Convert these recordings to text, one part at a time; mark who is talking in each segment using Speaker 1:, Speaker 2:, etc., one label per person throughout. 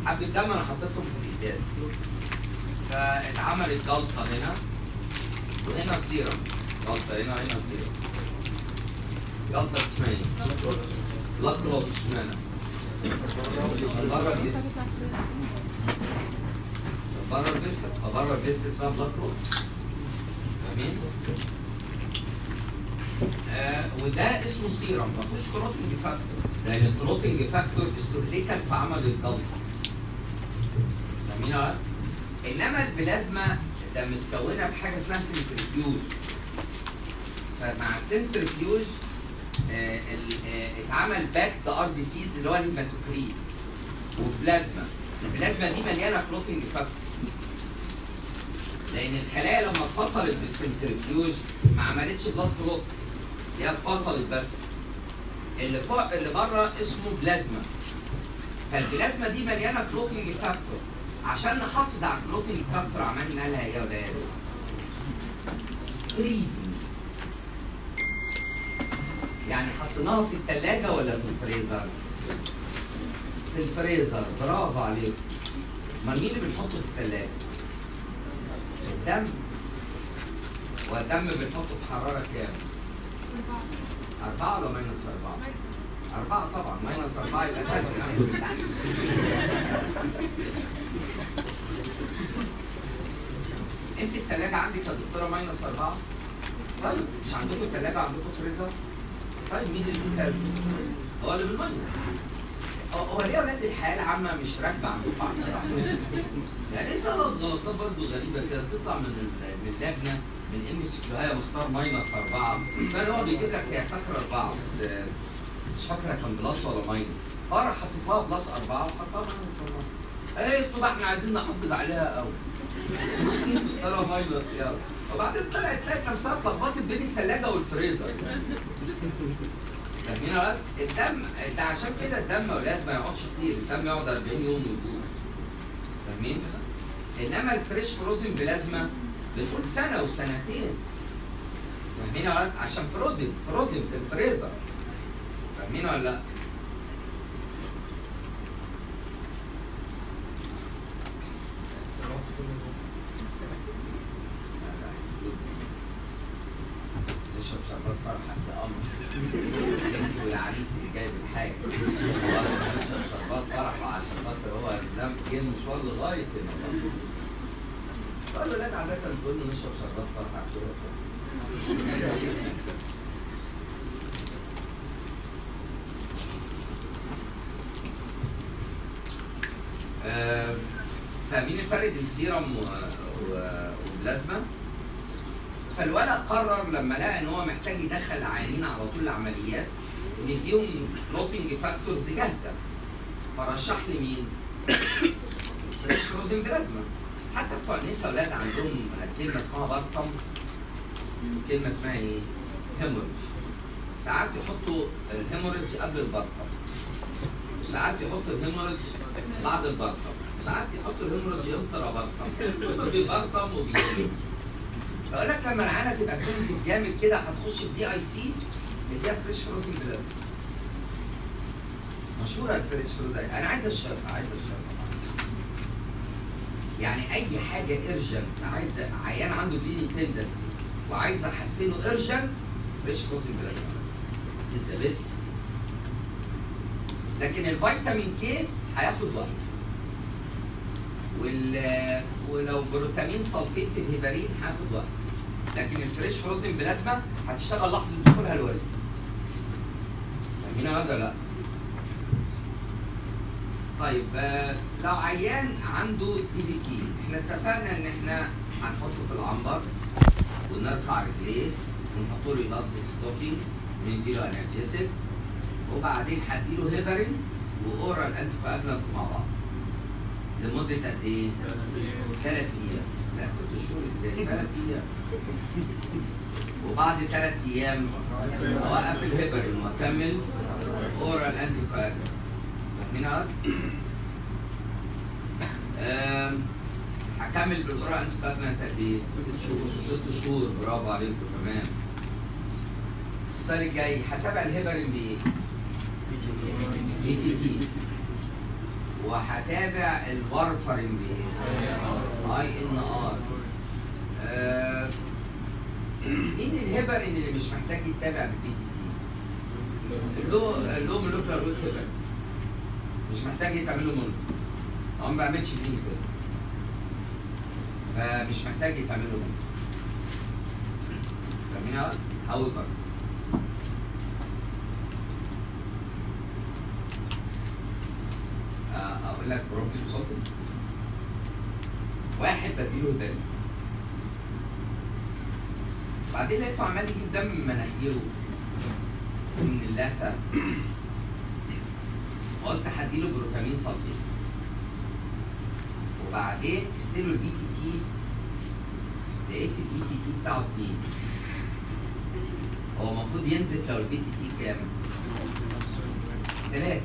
Speaker 1: حبة دم انا حطيتهم في الازاز فاتعملت جلطة هنا وهنا سيرم جلطة هنا وهنا سيرم جلطة اسمها ايه؟ بلاد كلوت اشمعنى؟ بره الجسم بره الجسم فبره الجسم اسمها بلاد كلوت فاهمين؟ آه وده اسمه سيرم ما فيهوش كلوتنج فاكتور لان الكلوتنج فاكتور استهلكت في عمل الجلطه فاهمين ولا لا؟ انما البلازما ده متكونه بحاجه اسمها سنترفيوج فمع السنترفيوج آه ال- آه اتعمل باك ذا ار بي سيز اللي هو الهيماتوكريت وبلازما البلازما دي مليانه كلوتنج فاكتور لان الخلايا لما اتفصلت بالسنترفيوج ما عملتش بلاد كلوت هي اتفصلت بس اللي فوق اللي بره اسمه بلازما فالبلازما دي مليانه كلوتنج فاكتور عشان نحافظ على الكلوتنج فاكتور عملنا لها ايه يا ولاد؟ فريزنج يعني حطيناها في الثلاجه ولا في الفريزر؟ في الفريزر برافو عليكم امال مين اللي بنحطه في الثلاجه؟ الدم والدم بنحطه في حراره كام؟ أربعة ولا ماينس أربعة؟ أربعة طبعا ماينس أربعة يبقى تلاتة بالعكس أنت التلاجة عندك يا دكتورة ماينس أربعة؟ طيب مش عندكم التلاجة عندكم فريزر؟ طيب مين اللي فيه تلج؟ هو اللي بالمية هو- هو ليه ولاد الحياة العامة مش راكبة عندكم على الجدع؟ يعني انت غلط غلطات برضه غريبة كده تطلع من ال- من اللجنة من ام سي كيو هي مختار ماينس أربعة فأنا هو بيجيب لك هي فاكرة أربعة بس آه، مش فاكرة كان بلس ولا ماينس فأنا حطيتها بلس أربعة وحطها ماينس أربعة ايه طب احنا عايزين نحافظ عليها قوي اختارها ماينس يلا وبعدين طلعت تلاقي نفسها اتلخبطت بين الثلاجة والفريزر فاهمين يا ولاد؟ الدم ده عشان كده الدم يا ولاد ما يقعدش كتير الدم يقعد 40 يوم ويدوب فاهمين؟ انما الفريش فروزن بلازما بتقول سنه وسنتين فاهمين يا ولاد؟ عشان فروزن فروزن في الفريزر فاهمين ولا لا؟ نشرب شربات فرحة يا قمر انت والعريس اللي جايب الحاجة هو نشرب شربات فرحة عشان خاطر هو لم جه المشوار لغاية هنا طيب الولاد عادة تقول له نشرب شربات فرحة كده آه، فاهمين الفرق بين سيرم و- و- وبلازما؟ فالولد قرر لما لقى ان هو محتاج يدخل عيانين على طول العمليات نديهم لوتنج فاكتورز جاهزه فرشح لي مين؟ فريش فروزن بلازما حتى بتوع النساء اولاد عندهم كلمه اسمها بارتم كلمه اسمها ايه؟ هيموريج ساعات يحطوا الهيموريج قبل البارتم وساعات يحطوا الهيموريج بعد البارتم وساعات يحطوا الهيموريج انترا بارتم بيبارتم وبيجي فاقول لك لما العينه تبقى بتنزل جامد كده هتخش في دي اي سي نديها فريش فروزن بلاد مشهوره الفريش فروزن انا عايز اشرب عايز اشرب يعني اي حاجه ارجنت عايز عيان عنده بليدنج تندنسي وعايز احسنه ارجنت فريش فروزن بلاد از ذا بيست لكن الفيتامين كي هياخد وقت وال ولو بروتامين سلفيت في الهيبارين هياخد وقت لكن الفريش فروزن بلازما هتشتغل لحظه دخولها الوريد فاهمين ولا لا؟ طيب آه، لو عيان عنده دي في تي احنا اتفقنا ان احنا هنحطه في العنبر ونرفع رجليه ونحط له الاستيك ستوكينج ونديله انرجيسك وبعدين هديله هيبرين واورال انتي كواجلانت مع بعض لمدة قد ايه؟ ثلاث ايام لا ست شهور ازاي؟ ثلاث ايام وبعد ثلاث ايام اوقف الهيبرين واكمل اورال انتي كواجلانت فاهمين يا ولد؟ آم، هكمل بالاورال انتي كواجلانت قد ايه؟ ست شهور ست شهور برافو عليكم تمام السؤال الجاي هتابع الهيبرين بايه؟ اي تي تي وهتابع الوارفرين بايه؟ اي ان ار آه، مين الهيبرين اللي مش محتاج يتابع بالبي تي تي؟ اللو اللو مولكولار ويت هيبرين مش محتاج يتعمل له مونو هو ما بيعملش لينك كده فمش محتاج يتعمل له مونو فاهمين however آه، اقول لك بروبلم سولفنج واحد بديله دم بعدين لقيته عمال يجيب دم من مناخيره ومن اللثه قلت هديله بروتامين صلفيت وبعدين استيله البي تي تي لقيت البي تي تي بتاعه اتنين هو المفروض ينزف لو البي تي تي كام؟ تلاتة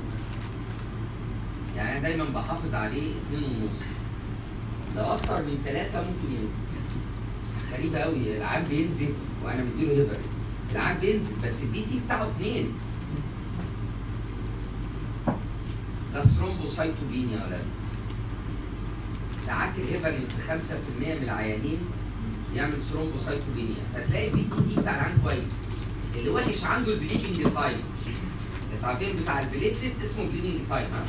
Speaker 1: يعني انا دايما بحافظ عليه اتنين ونص لو اكتر من تلاتة ممكن ينزف بس غريبة قوي العام بينزف وانا مديله هبر العام بينزف بس البي تي بتاعه اتنين ده ثرومبوسايتوبينيا يا ولاد ساعات الهيبرين في 5% من العيانين يعمل ثرومبوسايتوبينيا فتلاقي البي تي تي بتاع العيان كويس اللي وحش عنده البليدنج تايم التعبير بتاع البليتلت اسمه بليدنج تايم ها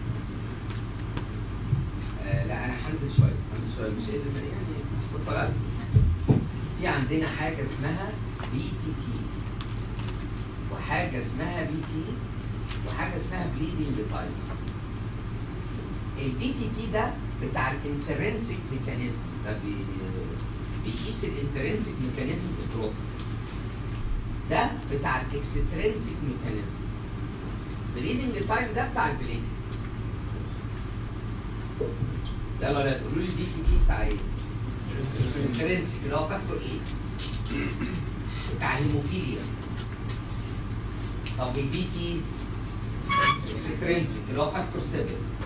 Speaker 1: آه لا انا هنزل شويه هنزل شويه مش قادر يعني بص يا ولاد في عندنا حاجه اسمها بي تي تي وحاجه اسمها بي تي وحاجه اسمها بليدنج تايم البي تي تي ده بتاع الانترنسيك ميكانيزم ده بي بيقيس الانترنسيك ميكانيزم في البروتين ده بتاع الاكسترنسيك ميكانيزم بليدنج تايم ده بتاع البليدنج يلا لا تقولوا لي البي تي تي بتاع ايه؟ انترنسيك اللي هو فاكتور ايه؟ بتاع الهيموفيليا طب البي تي اكسترنسيك اللي هو فاكتور 7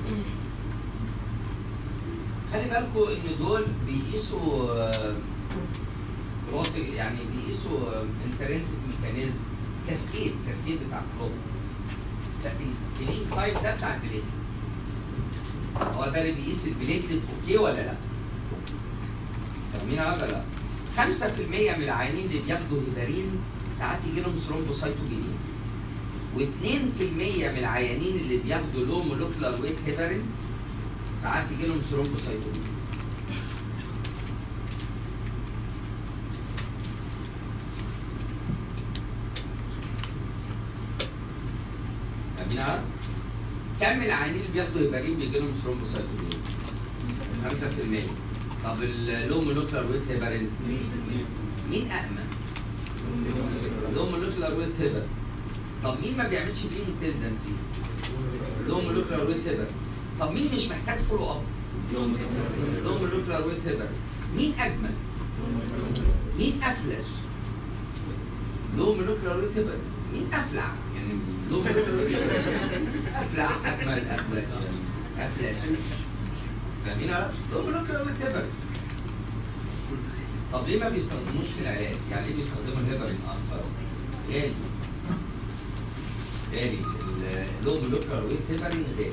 Speaker 1: خلي بالكم ان دول بيقيسوا آه، بروتي يعني بيقيسوا انترنسيك ميكانيزم كاسكيد كاسكيد بتاع البروتين لكن الكلين تايب ده بتاع البليت هو ده اللي بيقيس البليتلت اوكي ولا لا؟ فاهمين ولا لا؟ 5% من العيانين اللي بياخدوا هيبارين ساعات يجي لهم ثرومبوسايتوبينيا و2% من العيانين اللي بياخدوا لو مولكولار ويت هيبارين ساعات يجي لهم ثرومبوسايتوبينيا فاهمين ولا لا؟ كم العيانين اللي بياخدوا هيبارين بيجي لهم ثرومبوسايتوبينيا؟ 5% طب اللو مولكولار ويت هيبارين مين أأمن؟ لو مولكولار ويت هيبر طب مين ما بيعملش بلين تندنسي؟ لو مولكولار ويت هيبر طب مين مش محتاج فولو اب؟ لو مولكولار ويت هيبر مين أجمل؟ مين أفلش؟ لو مولكولار ويت هيبر مين أفلع؟ يعني لو مولكولار ويت هيبر أفلع أجمل أفلش أفلش فاهمين ولا لا؟ لو مولكولار ويت هيبر طب ليه ما بيستخدموش في العلاج؟ يعني ليه بيستخدموا الهيبرين اكتر؟ غالي غالي اللو مولكولار ويت هيبرين غالي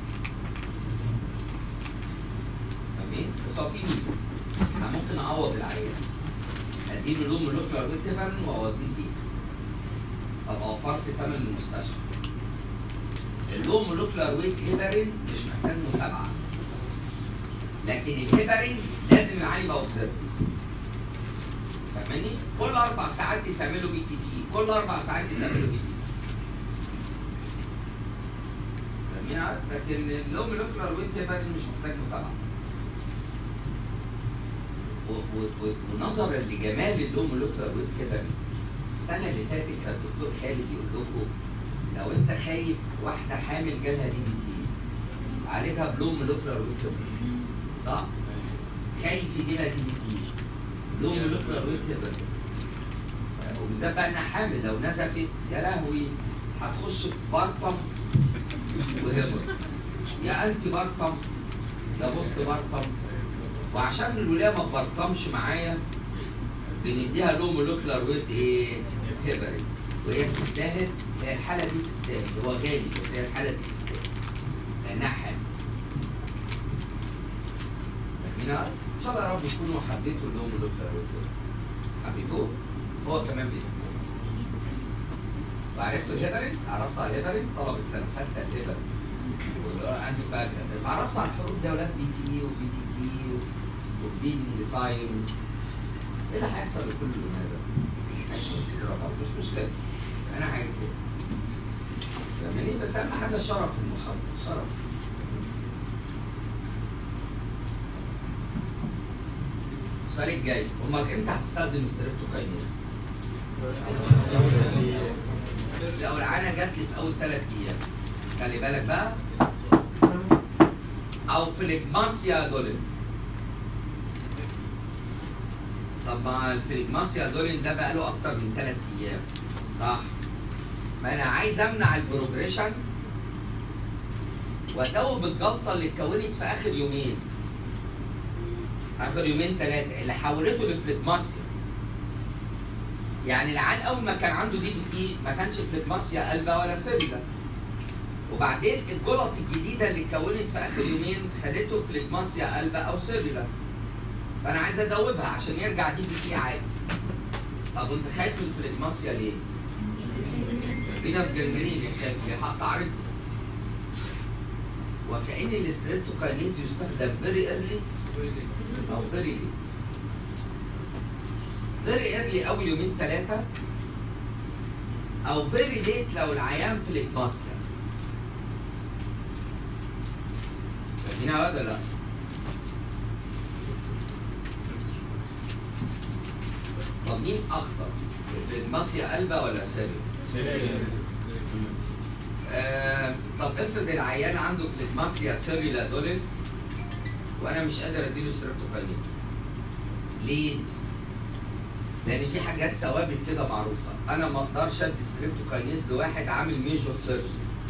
Speaker 1: فاهمين؟ بس هو في ميزه انا ممكن اعوض العيان اديله لو مولكولار ويت هيبرين واوديه البيت ابقى وفرت ثمن المستشفى اللو مولكولار ويت هيبرين مش محتاج متابعه لكن الهيبرين لازم العيان يبقى اوبزرف فاهماني؟ كل اربع ساعات يتعملوا بي تي تي، كل اربع ساعات يتعملوا بي تي تي. فاهمين عاد؟ لكن اللو مولكولار ويت هيبرين مش محتاج متابعه. و- و- و- ونظرا لجمال اللو مولكولار ويت هيبرين السنه اللي فاتت كان الدكتور خالد يقول لكم لو انت خايف واحده حامل جالها دي بي تي عالجها بلو مولكولار ويت هيبرين صح؟ خايف يجيلها دي بي تي لو مولكولار ويت هيبرين وبالذات بقى انها حامل لو نزفت يا لهوي هتخش في بارتم وهبر يا انتي بارتم يا بوست بارتم وعشان الولايه ما تبرطمش معايا بنديها لو مولكولار ويت ايه؟ هيبرين وهي تستاهل هي الحاله دي تستاهل هو غالي بس هي الحاله دي تستاهل لانها حامل فاهمين ان شاء الله يا رب تكونوا حبيتوا اللون والفلاروت حبيتوه هو كمان بيحبوه وعرفتوا الهيبرين عرفت على الهيبرين طلبة سنة ستة الهيبرين عندك بقى كده. اتعرفت على الحروف دي يا ولاد بي تي اي وبي تي تي وبليدنج تايم ايه اللي هيحصل لكل هذا؟ مش مشكلة انا حاجة كده فاهماني بس اهم حاجة شرف المحاضرة شرف السؤال الجاي امال امتى هتستخدم ستريبتوكاينيز؟ لو العانة جات لي في أول ثلاث أيام خلي بالك بقى أو فليجماسيا دولين طب ما الفليجماسيا دولين ده بقى له أكتر من ثلاث أيام صح ما أنا عايز أمنع البروجريشن وأدوب الجلطة اللي اتكونت في آخر يومين آخر يومين ثلاثة اللي حولته لفليجماسيا يعني العيان اول ما كان عنده دي في تي ما كانش فليجماسيا قلبه ولا سيبلا وبعدين الجلط الجديده اللي اتكونت في اخر يومين خدته فليجماسيا قلبه او سيبلا فانا عايز ادوبها عشان يرجع دي في تي عادي طب وانت خايف من الفليجماسيا ليه؟ فينوس جنجرين خايف حط عرض وكأن الاستريبتوكاينيز يستخدم فيري ايرلي او فيري ليت فيري ايرلي اول يومين ثلاثه او فيري ليت لو العيان في الاكماسيا فاهمين ولا لا؟ طب مين اخطر؟ في الاكماسيا قلبه ولا سيريو؟ آه طب افرض العيان عنده فليجماسيا سيريلا دولين وانا مش قادر اديله ستريبتوكاينين ليه؟ لان في حاجات ثوابت كده معروفه انا ما اقدرش ادي ستريبتوكاينيز لواحد عامل ميجور سيرجري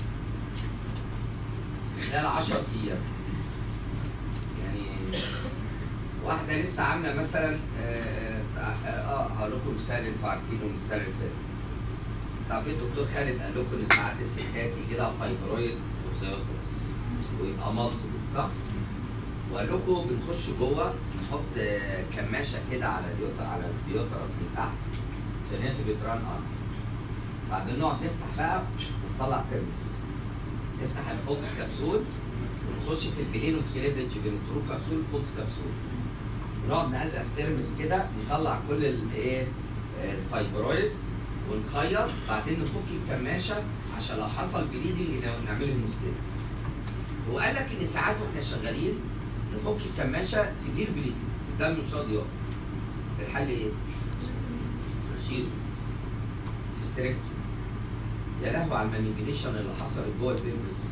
Speaker 1: خلال 10 ايام يعني واحده لسه عامله مثلا اه, آه, آه هقول لكم مثال انتوا عارفينه من السنه اللي فاتت تعرفين الدكتور خالد قال لكم ان ساعات الستات يجي لها فايبرويد وزيوترس ويبقى مضغوط صح؟ وقال لكم بنخش جوه نحط كماشه كده على اليوتر على اليوترس من تحت عشان هي في جدران ارض بعدين نقعد نفتح بقى ونطلع ترمس نفتح الفولس كبسول ونخش في البلين والكليفج بين الترو كبسول والفولس كبسول ونقعد نقزقز ترمس كده نطلع كل الايه الفايبرويدز ونخيط بعدين نفك الكماشه عشان لو حصل بليدنج نعمله هيموستاز وقال لك ان ساعات واحنا شغالين نفك الكماشه سيفير بليدنج الدم مش راضي يقف الحل ايه؟ شيله استريكت يا لهوي على المانيبيليشن اللي حصلت جوه البلفس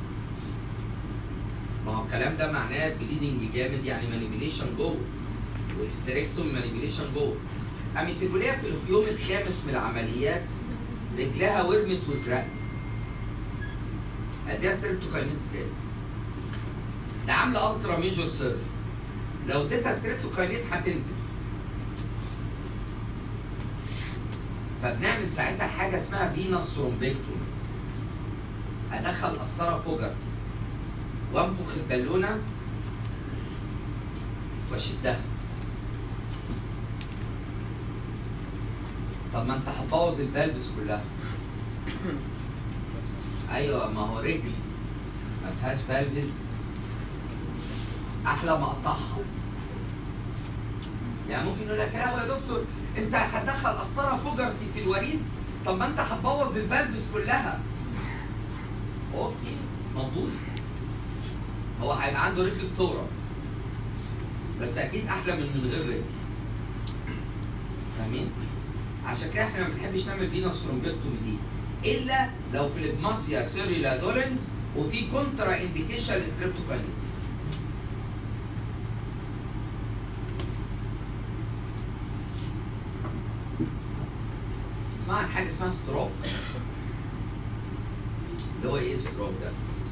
Speaker 1: ما هو الكلام ده معناه بليدنج جامد يعني مانيبيليشن جوه واستريكتوم مانيبيليشن جوه قامت الوليه في اليوم الخامس من العمليات رجلها ورمت وزرقت اديها ستريبتوكاينيز ازاي؟ ده عامله الترا ميجور سيرجري لو اديتها ستريبتوكاينيز هتنزل فبنعمل ساعتها حاجه اسمها فينس ثرومبكتومي ادخل قسطره فوجر وانفخ البالونه واشدها طب ما انت هتبوظ الفالفز كلها ايوه ما هو رجل ما فيهاش فالفز احلى ما اقطعها يعني ممكن يقول لك يا يا دكتور انت هتدخل قسطره فوجرتي في الوريد طب ما انت هتبوظ الفالفز كلها اوكي مظبوط هو هيبقى عنده رجل بتورم بس اكيد احلى من من غير رجل فاهمين؟ عشان كده احنا ما بنحبش نعمل فينوس ثرومبكتومي دي الا لو في الادماسيا سيريلا دولنز وفي كونترا انديكيشن ستريبتوكاينين اسمع عن حاجه اسمها ستروك اللي هو ايه ستروك ده؟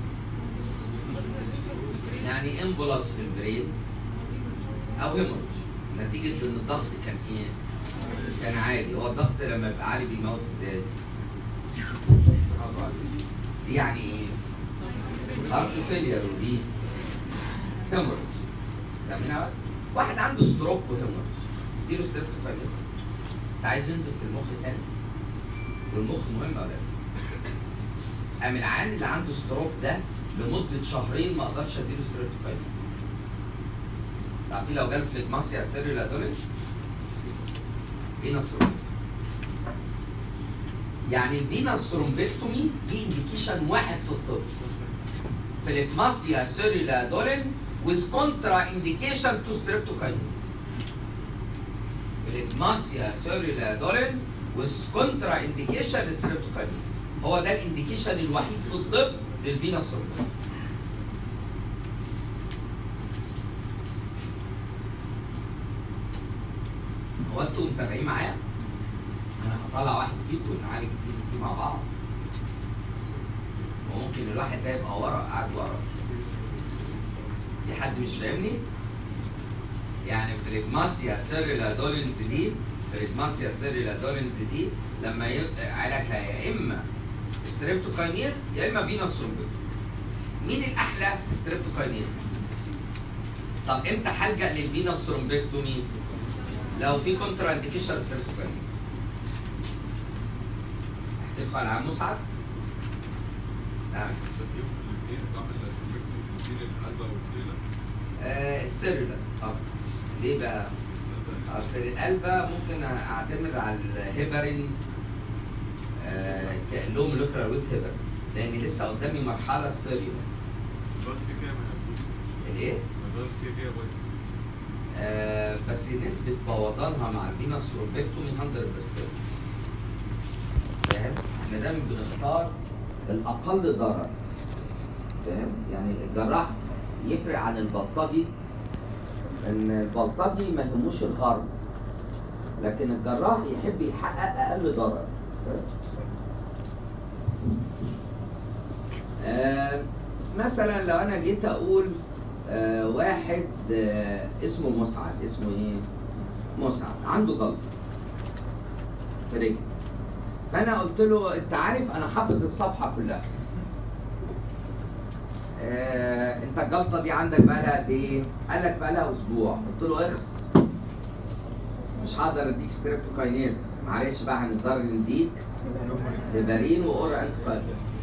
Speaker 1: يعني امبولاس في البرين او هيمورج نتيجه ان الضغط كان ايه؟ كان عالي هو الضغط لما يبقى عالي بيموت ازاي؟ برافو عليك. دي يعني ايه؟ هارت فيلير ودي هيموريج فاهمين بقى؟ واحد عنده ستروك وهيموريج اديله ستريبتوكاينيز انت عايز ينزل في المخ تاني والمخ مهم ولا لا؟ قام العيان اللي عنده ستروك ده لمده شهرين ما اقدرش اديله ستريبتوكاينيز عارفين لو جاله فليجماسيا سيريلا دولين فينس يعني الفينس ثرومبكتومي دي انديكيشن واحد في الطب فليجماسيا سيريلا دولين with contra indication to streptokinase فليجماسيا سيريلا دولين with contra indication للستريبتوكاينيز هو ده الانديكيشن الوحيد في الطب للفينس ثرومبكتومي هو انتوا متابعين معايا؟ انا هطلع واحد فيكم ونعالج الاثنين فيه مع بعض. وممكن الواحد ده يبقى ورا قاعد ورا. في حد مش فاهمني؟ يعني فريجماسيا سيريلا دولينز دي فريجماسيا سيريلا دولينز دي لما يبقى علاجها يا اما ستريبتوكاينيز يا اما فينوس ثرومبوتومي. مين الاحلى؟ ستريبتوكاينيز. طب امتى هلجا للفينوس ثرومبكتومي؟ لو في كونترا انديكيشن ستريبتوكاينيز. تبقى على عم مسعد؟ نعم. آه السيريلا طبعا. ليه بقى؟ اصل القلبة ممكن اعتمد على الهيبرين آه كلو مولكيولار ويت هيبرين لان لسه قدامي مرحلة السيريلا. الايه؟ آه بس نسبة بوظانها مع الفينوس ثرومبكتومي 100% فاهم؟ احنا دايما بنختار الأقل ضرر فاهم؟ يعني الجراح يفرق عن البلطجي ان البلطجي ما يهموش الهرم لكن الجراح يحب يحقق اقل ضرر آه مثلا لو انا جيت اقول آه واحد آه اسمه مسعد اسمه ايه مسعد عنده جلطه في رجله فانا قلت له انت عارف انا حافظ الصفحه كلها آه، انت الجلطه دي عندك بقى لها قد ايه؟ قال لك بقى لها اسبوع، قلت له اخس مش هقدر اديك ستريبتوكاينيز معلش بقى هنضطر نديك هيبارين واورا انت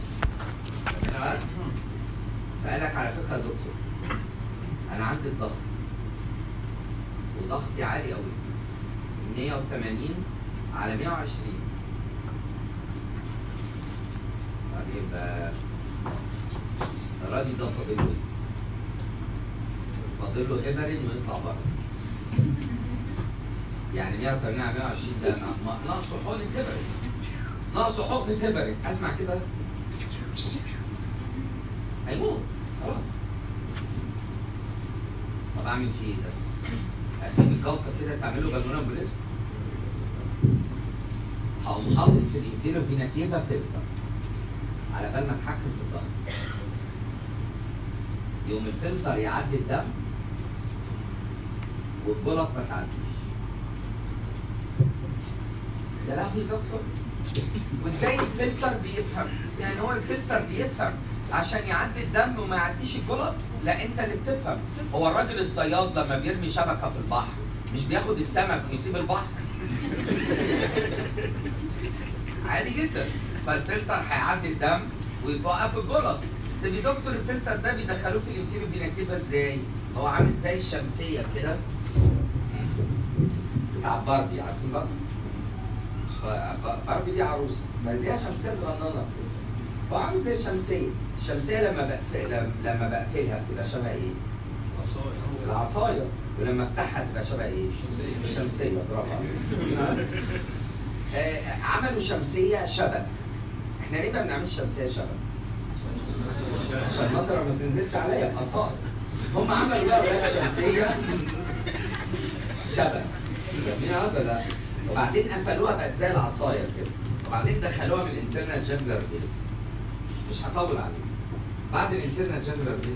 Speaker 1: فقال لك على فكره يا دكتور انا عندي الضغط وضغطي عالي قوي 180 على 120 طب يبقى الراجل ده فاضل له ايه؟ فاضل له هيبرين ويطلع بره. يعني 180 على 120 ده نا- ما- ناقصه حقن هيبرين. ناقصه حقن هيبرين، اسمع كده هيموت خلاص. طب اعمل فيه ايه ده؟ اسيب الجلطه كده تعمل له بالونه امبوليزم؟ هقوم حاطط في الانفيرو فينا كيفا فلتر على بال ما اتحكم في الضغط. يوم الفلتر يعدي الدم والجلط ما تعديش يا لهوي يا دكتور وازاي الفلتر بيفهم يعني هو الفلتر بيفهم عشان يعدي الدم وما يعديش الجلط لا انت اللي بتفهم هو الراجل الصياد لما بيرمي شبكه في البحر مش بياخد السمك ويسيب البحر عادي جدا فالفلتر هيعدي الدم ويوقف الجلط طب يا دكتور الفلتر ده بيدخلوه في الانفيرو فينا كيفا ازاي؟ هو عامل زي الشمسيه كده بتاع باربي عارفين باربي؟ ف- باربي دي عروسه ما ليها شمسيه صغننه كده هو عامل زي الشمسيه الشمسيه لما بقفل لما بقفلها بتبقى شبه ايه؟ العصايه ولما افتحها تبقى شبه ايه؟ شمسيه برافو عليك. آه، عملوا شمسيه شبك احنا ليه ما بنعملش شمسيه شبك؟ عشان المطره ما تنزلش عليا ابقى صائم هم عملوا بقى ولاد شمسيه شبك مين هذا لا وبعدين قفلوها بقت زي العصايه كده وبعدين دخلوها من الانترنال جانجلر فين مش هطول عليك بعد الانترنال جانجلر فين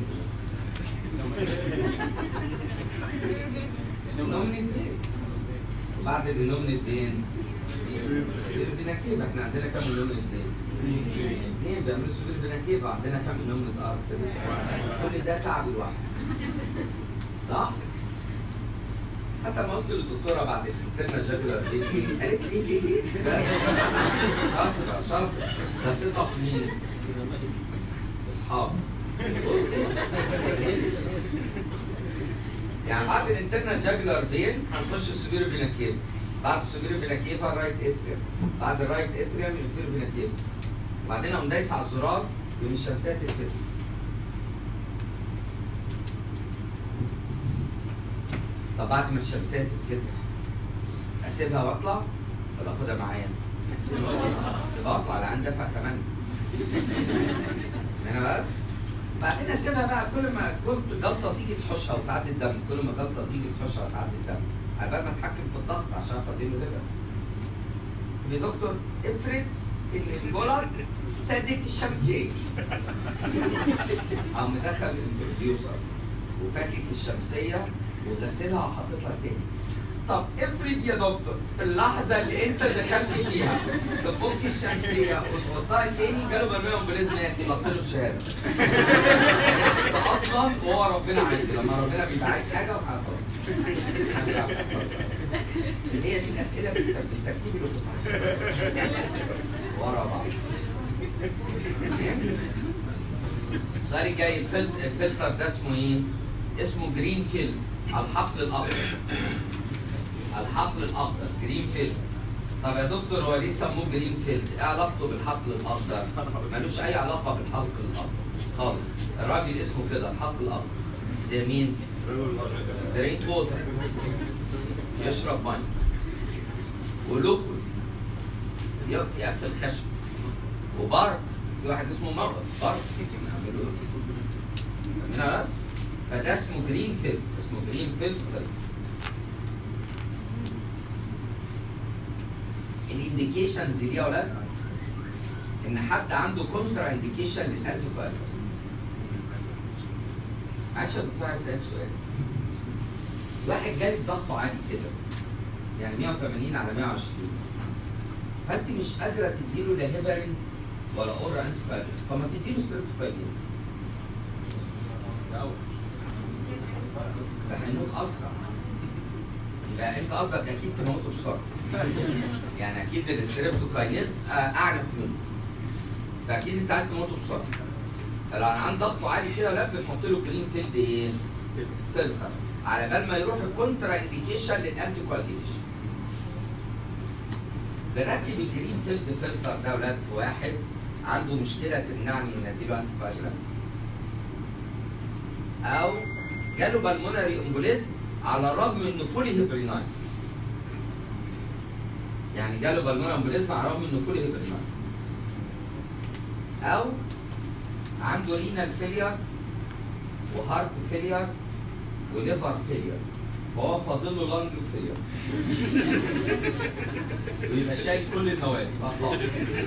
Speaker 1: نومنت فين وبعد النومنت فين فينا كيف احنا عندنا كام نومنت فين اثنين بيعملوا سوبر فيناكيفا عندنا كام انومة ارض كل ده تعب الواحد صح؟ حتى ما قلت للدكتوره بعد الانترنا جاكولار ليه ايه؟ قالت ليه ليه ليه؟ بس. شاطره شاطره ده ثقه في مين؟ اصحاب بصي يعني بعد الانترنا جاكولار فين هنخش السوبر فيناكيفا بعد السوبر فيناكيفا الرايت اتريوم بعد الرايت اتريوم الانفير فيناكيفا وبعدين اقوم دايس على الزرار يقوم الشمسات تتفتح طب بعد ما الشمسات تتفتح اسيبها واطلع ولا اخدها معايا؟ يبقى اطلع لعند دفع كمان هنا بقى بعدين اسيبها بقى كل ما كل جلطه تيجي تحوشها وتعدي الدم كل ما جلطه تيجي تحوشها وتعدي الدم عبال ما اتحكم في الضغط عشان افضله هبه يا دكتور افرض ان الجولر سادت الشمسيه قام مدخل البروديوسر وفاكك الشمسيه وغسلها وحطيتها تاني طب افرض يا دكتور في اللحظه اللي انت دخلت فيها تفك الشمسيه وتحطها تاني جاله برميل امبوليزم يطلع له الشهاده بس اصلا وهو ربنا عايزه لما ربنا بيبقى عايز حاجه خلاص هي دي الاسئله بالترتيب اللي كنت حاسبها. ورا بعض السؤال الجاي الفلت- الفلتر ده اسمه ايه؟ اسمه جرين فيلد الحقل الاخضر الحقل الاخضر جرين فيلد طب يا دكتور هو ليه سموه جرين فيلد؟ ايه علاقته بالحقل الاخضر؟ ملوش اي علاقه بالحقل الاخضر خالص الراجل اسمه كده الحقل الاخضر زي مين؟ درينك ووتر يشرب ميه ولوكل يقف يقفل خشب وبارك في واحد اسمه مرض بارك نعمله من عرض فده اسمه جرين فيلد اسمه جرين فيلد الانديكيشنز دي يا ولاد ان حد عنده كونترا انديكيشن للانتي بايوتيك معلش يا دكتور عايز اسالك سؤال واحد جالك ضغطه عالي كده يعني 180 على 120 فانت مش قادره تديله لا هيبرين ولا اورا انتي بايوتيك فما تديله ستريبتوبايلين ده هيموت اسرع يبقى انت قصدك اكيد تموته بسرعه يعني اكيد الستريبتوكاينيز آه، اعنف منه فاكيد انت عايز تموته بسرعه فلو عن ضغطه عالي كده لا بنحط له كلين فيلد ايه؟ فلتر على بال ما يروح الكونترا انديكيشن للانتي كواجيليشن بركب الجرين فيلد فلتر ده ولاد في واحد عنده مشكله تمنعني من اديله انتي كواجيلانت او جاله بالمونري امبوليزم على الرغم انه فولي هيبرينايز يعني جاله بالمونري امبوليزم على الرغم انه فولي هيبرينايز او عنده رينال فيلير وهارت فيلير وليفر فيلير فهو فاضل له لانج فيلير ويبقى شايل كل النوادي يبقى صعب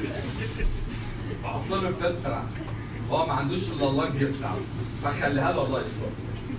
Speaker 1: فحط له الفلتر احسن هو ما عندوش الا اللانج يطلع فخليها له الله يستر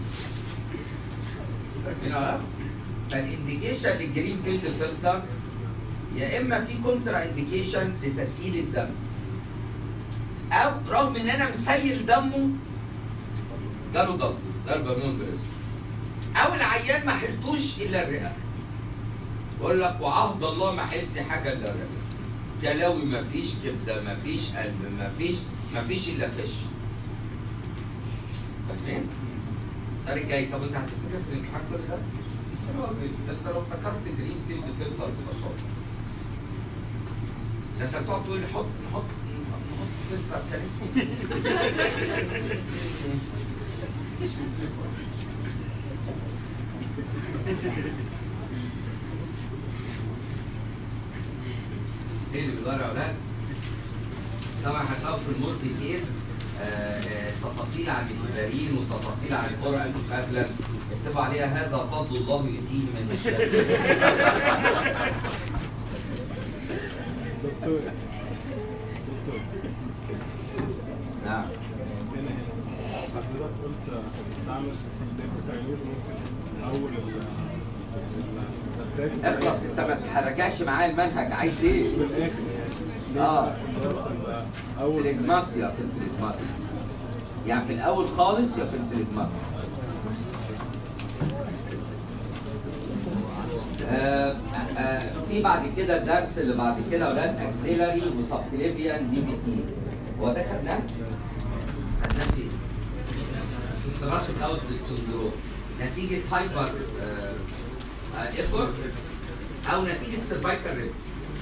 Speaker 1: فاهمين ولا لا؟ فالانديكيشن للجرين فيلد فلتر يا اما في كونترا انديكيشن لتسهيل الدم او رغم ان انا مسيل دمه جاله ضغط جاله برميون بريزم او العيان ما حلتوش الا الرئه يقول لك وعهد الله ما حلت حاجه الا الرئه كلاوي ما فيش كبده ما فيش قلب ما فيش ما فيش الا فش فاهمين؟ السؤال الجاي طب انت هتفتكر في الامتحان كل ده؟ بس لو افتكرت جرين فيلد فلتر تبقى شاطر ده انت بتقعد تقول لي حط نحط نحط فلتر كان اسمه ايه اللي بيدور يا اولاد؟ طبعا هتلاقوا في المور ديتيلز تفاصيل عن الهبارين وتفاصيل عن القرى المقابله اكتبوا عليها هذا فضل الله يؤتيه من يشاء
Speaker 2: دكتور دكتور
Speaker 1: نعم
Speaker 2: حضرتك قلت هتستعمل ستيب ممكن اول ال الاسباب
Speaker 1: اخلص انت ما تحرجعش معايا المنهج عايز ايه؟
Speaker 2: في الاخر يعني
Speaker 1: اه
Speaker 2: اول
Speaker 1: فليجماسيا في الفليجماسيا يعني في الاول خالص يا في الفليجماسيا آه آه في بعد كده الدرس اللي بعد كده اولاد اكسيلاري وسبكليفيان دي بي تي هو ده خدناه؟ خدناه فين؟ في الثراسيك اوتلت سندروم نتيجه هايبر آه آه ايفورت او نتيجه سيرفايكال ريب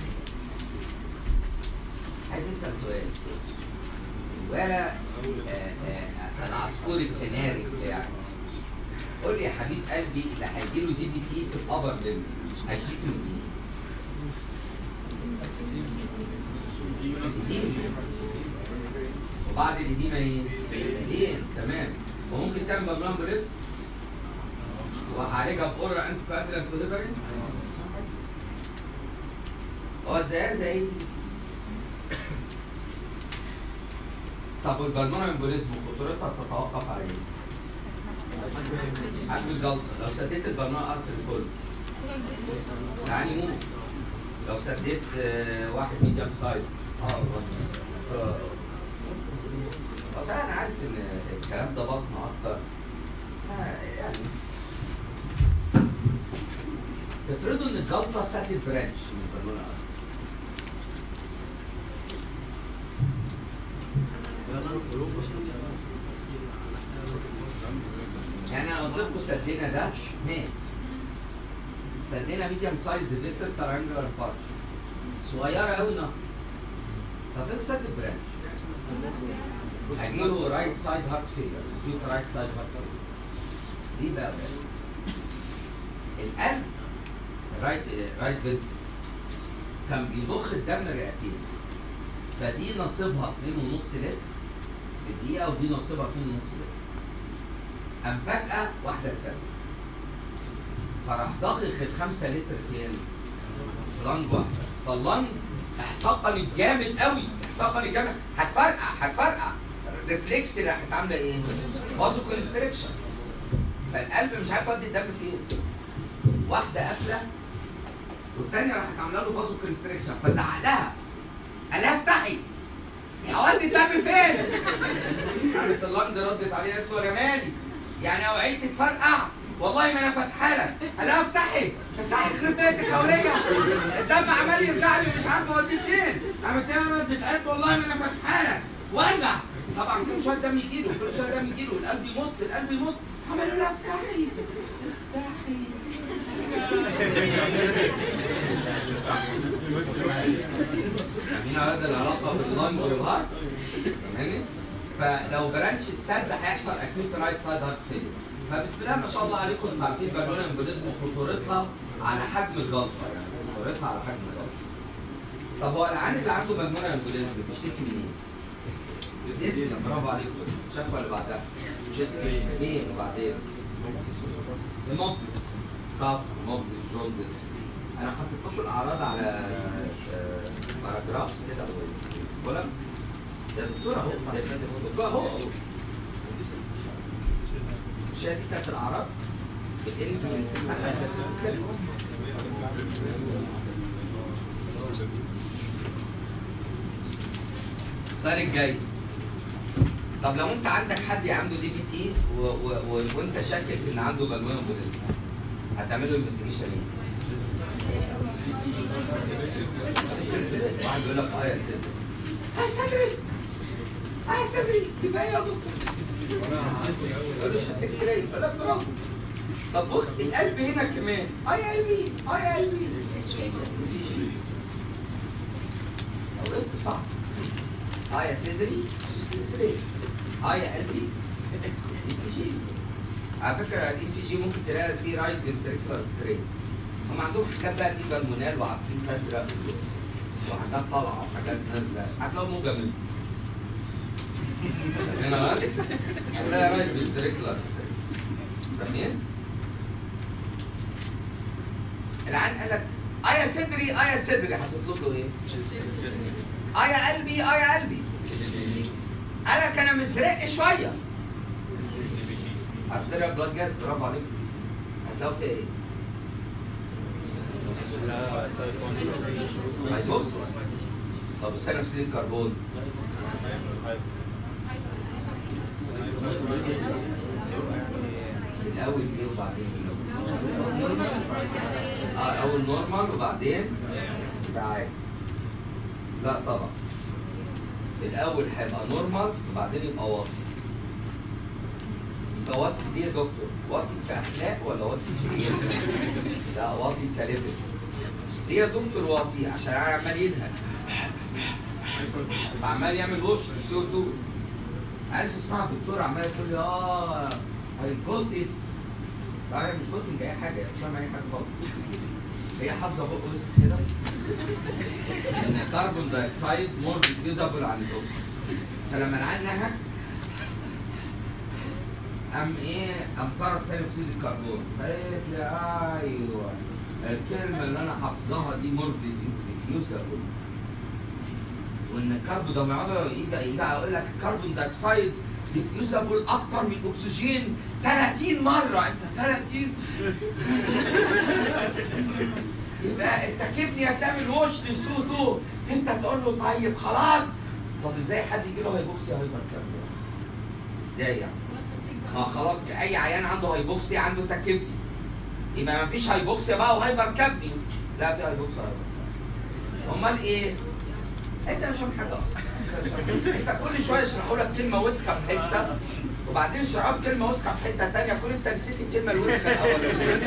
Speaker 1: عايز اسال سؤال ولا آه، آه، العصفور الكناري بتاعك قول لي يا حبيب قلبي اللي هيجي له دي بي تي في الابر ليمب هيشتكي من ايه؟ إديم. وبعد الإديمة ايه؟ ايه تمام وممكن تعمل بلان بريف وهعالجها بقرة انت كوابلنت هيبرين هو زي زي دي طب والبلمونة امبوليزم خطورتها تتوقف على ايه؟ عدم الجلطة لو سديت البلمونة ارتري فول يعني يموت لو سديت آه، واحد ميديم سايز اه والله آه. بس انا عارف ان الكلام ده بطن اكتر آه، يعني افرضوا ان الجلطة سدت برانش من البلمونة ارتري يعني انا قلت لكم سدينا ده مات سدينا ميديم سايز فيسل ترانجلر فارش صغيره قوي نهر ففين سد برانش هجيله رايت سايد هارت فيلر سويت رايت سايد هارت فيلر دي بقى بقى. القلب رايت رايت فيد كان بيضخ الدم رئتين فدي نصيبها 2.5 لتر في الدقيقة ودي نصيبها 2.5 لتر قام فجأة واحدة اتسدت فراح ضخخ الخمسة لتر فين؟ في لنج واحدة فاللنج احتقنت جامد قوي احتقنت جامد هتفرقع هتفرقع الريفلكس اللي راحت عاملة ايه؟ فازو كونستريكشن فالقلب مش عارف يودي الدم فين واحدة قافلة والتانية راحت عاملة له فازو كونستريكشن فزعق لها قال لها افتحي اودي الدم فين؟ قامت اللنج ردت عليه قالت له يا مالي يعني اوعيت تتفرقع والله ما انا فاتحه لك قال لها افتحي افتحي يخرب بيتك يا وليه الدم عمال يرجع لي ومش عارف اوديه فين قامت هي ردت قالت والله ما انا فاتحه لك ولع طبعا كل شويه الدم يجي له كل شويه الدم يجي له القلب يمط القلب يمط عملوا لها افتحي افتحي فاهمين يا ولاد العلاقه باللنج والهارت فاهماني؟ فلو برانش اتسد هيحصل اكيوت رايت سايد هارت فيلير فبسم الله ما شاء الله عليكم انتوا عارفين بالون امبوليزم وخطورتها على حجم الجلطه يعني خطورتها على حجم الجلطه طب هو العيان اللي عنده بالون امبوليزم بيشتكي من ايه؟ سيستم برافو عليكم الشكوى اللي بعدها مين وبعدين؟ الموبلس طف موبلس جوندس انا حطيت لكم الاعراض على آه، باراجراف كده ولا ده الدكتور اهو ده الدكتور اهو اهو مش هي دي كانت الاعراض الانس من ستة حاسه بتتكلم السؤال الجاي طب لو انت عندك حد عنده دي بي تي و- و- و- وانت شاكك ان عنده بالون امبوليزم هتعمل له انفستيجيشن ايه؟ واحد يقول لك اه يا سيدي اه يا صدري اه يا صدري يبقى ايه يا دكتور؟ يقول له شيست اكس راي يقول لك برافو طب بص القلب هنا كمان اه يا قلبي اه يا قلبي قلت صح اه يا صدري شيست اكس راي اه يا قلبي اي سي جي على فكره الاي سي جي ممكن تلاقي فيه رايت فنتريكولار سترين هم عندهم حاجات بقى في بالمونال وعفريت ازرق وحاجات طالعه وحاجات نازله هتلاقوا موجه منه هنا بقى هتلاقي رايت فنتريكولار سترين فاهمين؟ العيان قال لك اه يا صدري اه يا صدري هتطلب له ايه؟ اه يا قلبي اه يا قلبي قال لك انا مزرق شويه ارتريا بلاد جاز برافو عليك هتلاقوا فيها ايه؟ هيبص طب ثاني اكسيد الكربون الاول ايه وبعدين ايه اه اول نورمال وبعدين يبقى عادي لا طبعا الاول هيبقى نورمال وبعدين يبقى واطي يبقى واطي ازاي يا دكتور واطي كاخلاق ولا واطي كايه لا واطي كليفل ليه يا دكتور واطي عشان عمال ينهج عمال يعمل وش سي او 2 عايز تسمع الدكتور عمال يقول لي اه هيكوتد لا هي مش كوتنج اي حاجه مش فاهم اي حاجه خالص هي حافظه بقه بس كده ان الكربون دايوكسيد مور ديفيوزابل عن الاكسجين فلما العيان نهج قام ايه قام طرد ثاني اكسيد الكربون قالت لي ايوه الكلمه اللي انا حافظاها دي مور ديفيوزابل وان الكربون ده يقعد يجي يجي يقول لك الكربون دايوكسيد ديفيوزابل اكتر من الاكسجين 30 مره انت 30 يبقى انت كبني هتعمل وش للسو انت تقول له طيب خلاص طب ازاي حد يجي له هيبوكسيا هايبر كابنيا ازاي يعني ما خلاص اي عيان عنده هايبوكسيا عنده تكبني يبقى ما فيش هايبوكسيا بقى وهايبر كابني لا في هايبوكسيا هايبر كابنيا امال ايه انت مش فاهم حاجه اصلا انت كل شويه يشرحوا لك كلمه وسخه في حته وبعدين يشرحوا لك كلمه وسخه في حته ثانيه كل انت نسيت الكلمه الوسخه الاول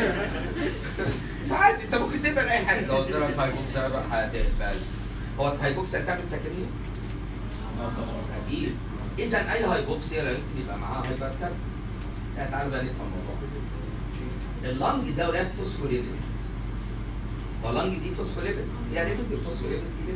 Speaker 1: فعادي انت ممكن تقبل اي حاجه لو قلت لك هايبوكسيا بقى هتقبل هو الهايبوكسيا تعمل تكنيك؟ اكيد اذا اي هايبوكسيا لا يمكن يبقى معاها هايبر كاب لا تعالوا بقى نفهم الموضوع اللنج ده ولاد فوسفوليبيد واللنج دي فوسفوليبيد يعني ايه بدي فوسفوليبيد في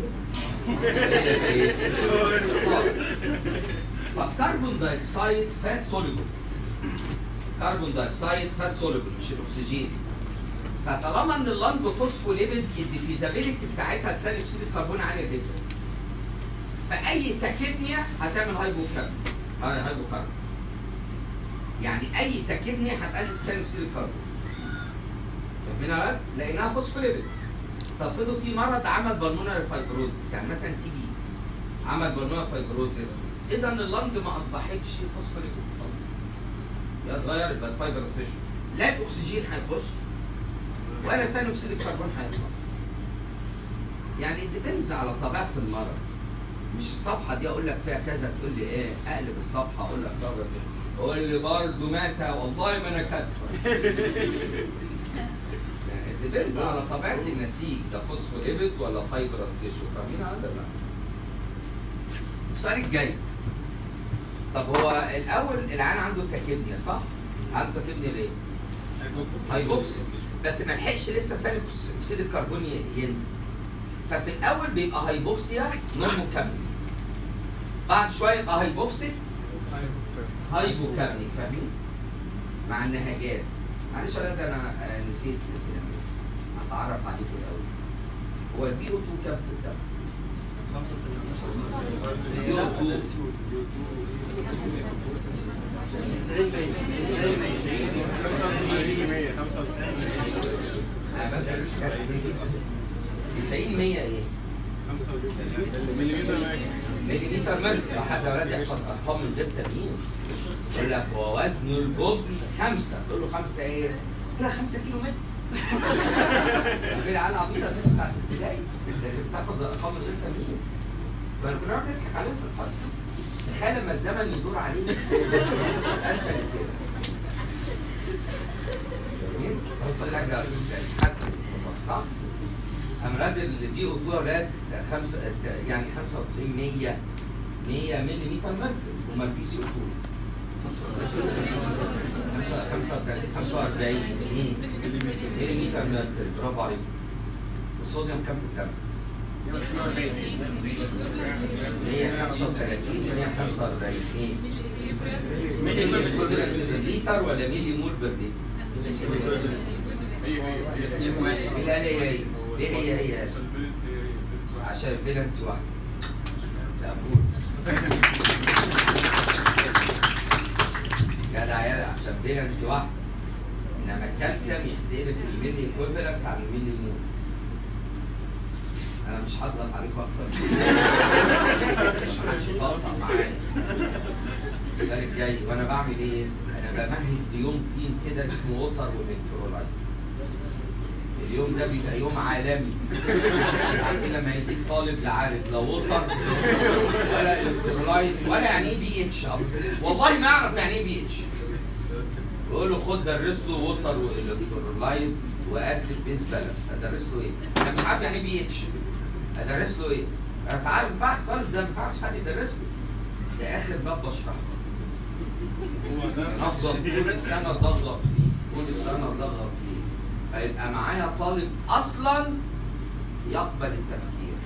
Speaker 1: ليبيد فالكربون دايوكسيد فات سوليبل كربون دايوكسيد فات سوليبل مش الاكسجين فطالما ان اللنج فوسفوليبيد الديفيزابيلتي بتاعتها لثاني اكسيد الكربون عاليه جدا فاي تكبنيا هتعمل هايبوكارب هايبوكارب يعني اي تكبنيا هتقلل ثاني اكسيد الكربون فاهمين يا ولاد؟ لقيناها فوسفوليبيد طب فرضوا في مرض عمل بالمونري فايبروزس يعني مثلا تي بي عمل بالمونري فايبروزس اذا اللنج ما اصبحتش فوسفوليبيد يا اتغير يبقى فايبر ستيشن لا الاكسجين هيخش ولا ثاني اكسيد الكربون هيطلع يعني ديبنز على طبيعه المرض مش الصفحه دي اقول لك فيها كذا تقول لي ايه اقلب الصفحه اقول لك كذا قول لي برضه مات والله ما انا كاتبه ديبنز على طبيعه النسيج ده فوسفوليبيد ولا فايبرس تيشو فاهمين هذا لا السؤال الجاي طب هو الاول العيان عنده تاكيبنيا صح؟ عنده تاكيبنيا ليه؟ هايبوكسي بس ما لحقش لسه ثاني اكسيد الكربون ي- ينزل ففي الاول بيبقى هايبوكسيا نورمو كابني بعد شويه يبقى هايبوكسيك هايبوكابني فاهمين؟ مع النهجات معلش يا ولاد انا آه، نسيت يعني اتعرف عليكم الاول هو البي او 2 كام في الدم؟ البي او 2 انا بس مش فاكر 90 100 ايه؟ مليمتر مركب حتى ولاد يحفظ ارقام من غير تمييز يقول لك هو وزن الجبن خمسه تقول له خمسه ايه؟ يقول لك خمسه كيلو متر في العيال العبيطه دي بتاعت ابتدائي اللي بتحفظ ارقام من غير تمييز فكنا بنقعد نضحك عليهم في الفصل تخيل لما الزمن يدور علينا اسهل من كده جميل؟ قلت لك ده تحسن صح؟ امراض اللي دي قلت اولاد خمسه يعني 95 100 100 ملي متر مركب هما البي سي او 45 ايه ملي متر مركب برافو عليك الصوديوم كام في الدم؟ 135 145 ايه؟ ملي مول بر لتر ولا ملي مول بر لتر؟ اللي قال هي هي ليه هي هي عشان الفالنس واحد سقفول جدع يا عشان فالنس واحد انما الكالسيوم يختلف الملي ايكويفالنت عن الملي مول انا مش هضغط عليكم اكتر مش محدش يتقطع معايا السؤال الجاي وانا بعمل ايه؟ انا بمهد ليوم تيم كده اسمه ووتر والكترولايت اليوم ده بيبقى يوم عالمي عارفين لما يديك طالب لا عارف لا ووتر ولا الكترولايت ولا يعني ايه بي اتش اصلا والله ما اعرف يعني ايه بي اتش يقول له خد درس له ووتر والكترولايت واسيد بيس بالانس ادرس له ايه؟ انا مش عارف يعني ايه بي اتش ادرس له ايه؟ انت عارف ما ينفعش طالب زي ما ينفعش حد يدرس له ده اخر باب بشرح افضل طول السنه زغط فيه طول السنه زغط فيه فيبقى معايا طالب اصلا يقبل التفكير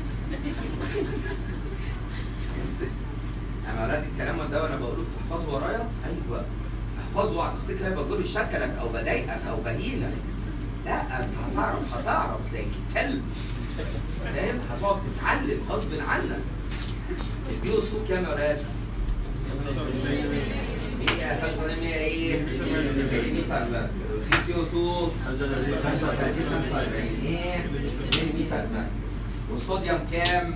Speaker 1: انا قرأت الكلام ده وانا بقوله بتحفظه ورايا ايوه احفظه وهتفتكر انا بقول شكلك او بضايقك او بهينك لا انت هتعرف هتعرف زي الكلب فاهم هتقعد تتعلم غصب عنك البيو 2 كام يا ولاد؟ هي 500 ايه؟ مليمتر بقى في سي او 2 35 45 ايه؟ مليمتر بقى والصوديوم كام؟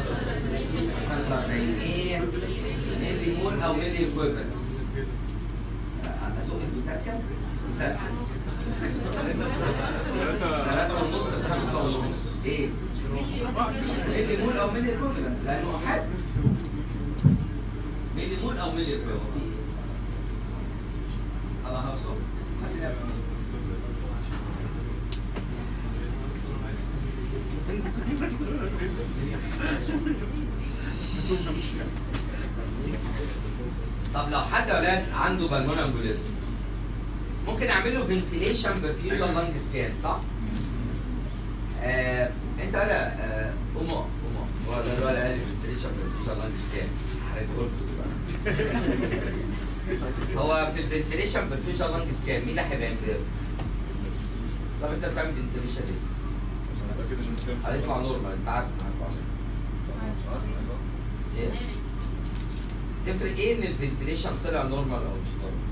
Speaker 1: 45 ايه؟ ملي مول او ملي ايكويفالنت ازق البوتاسيوم؟ بوتاسيوم ثلاثة ونص خمسة ونص ايه؟ ملي مول او ملي ايكويفالنت لانه حاد ملي مول او ملي ايكويفالنت الله هوصل طب لو حد يا اولاد عنده بالمون امبوليزم ممكن اعمل له فنتيليشن برفيوجن لانج سكان صح؟ آه انت ولا آه قوم اقف قوم اقف هو ده الولد قال فنتيليشن برفيوجن لانج سكان هريته بقى هو في الفنتيليشن برفيوجن لانج سكان مين اللي هيبقى امبير؟ طب انت بتعمل فنتيليشن ليه؟ هيطلع نورمال انت عارف انه هيطلع نورمال ايه؟ تفرق ايه ان الفنتيليشن طلع نورمال او مش نورمال؟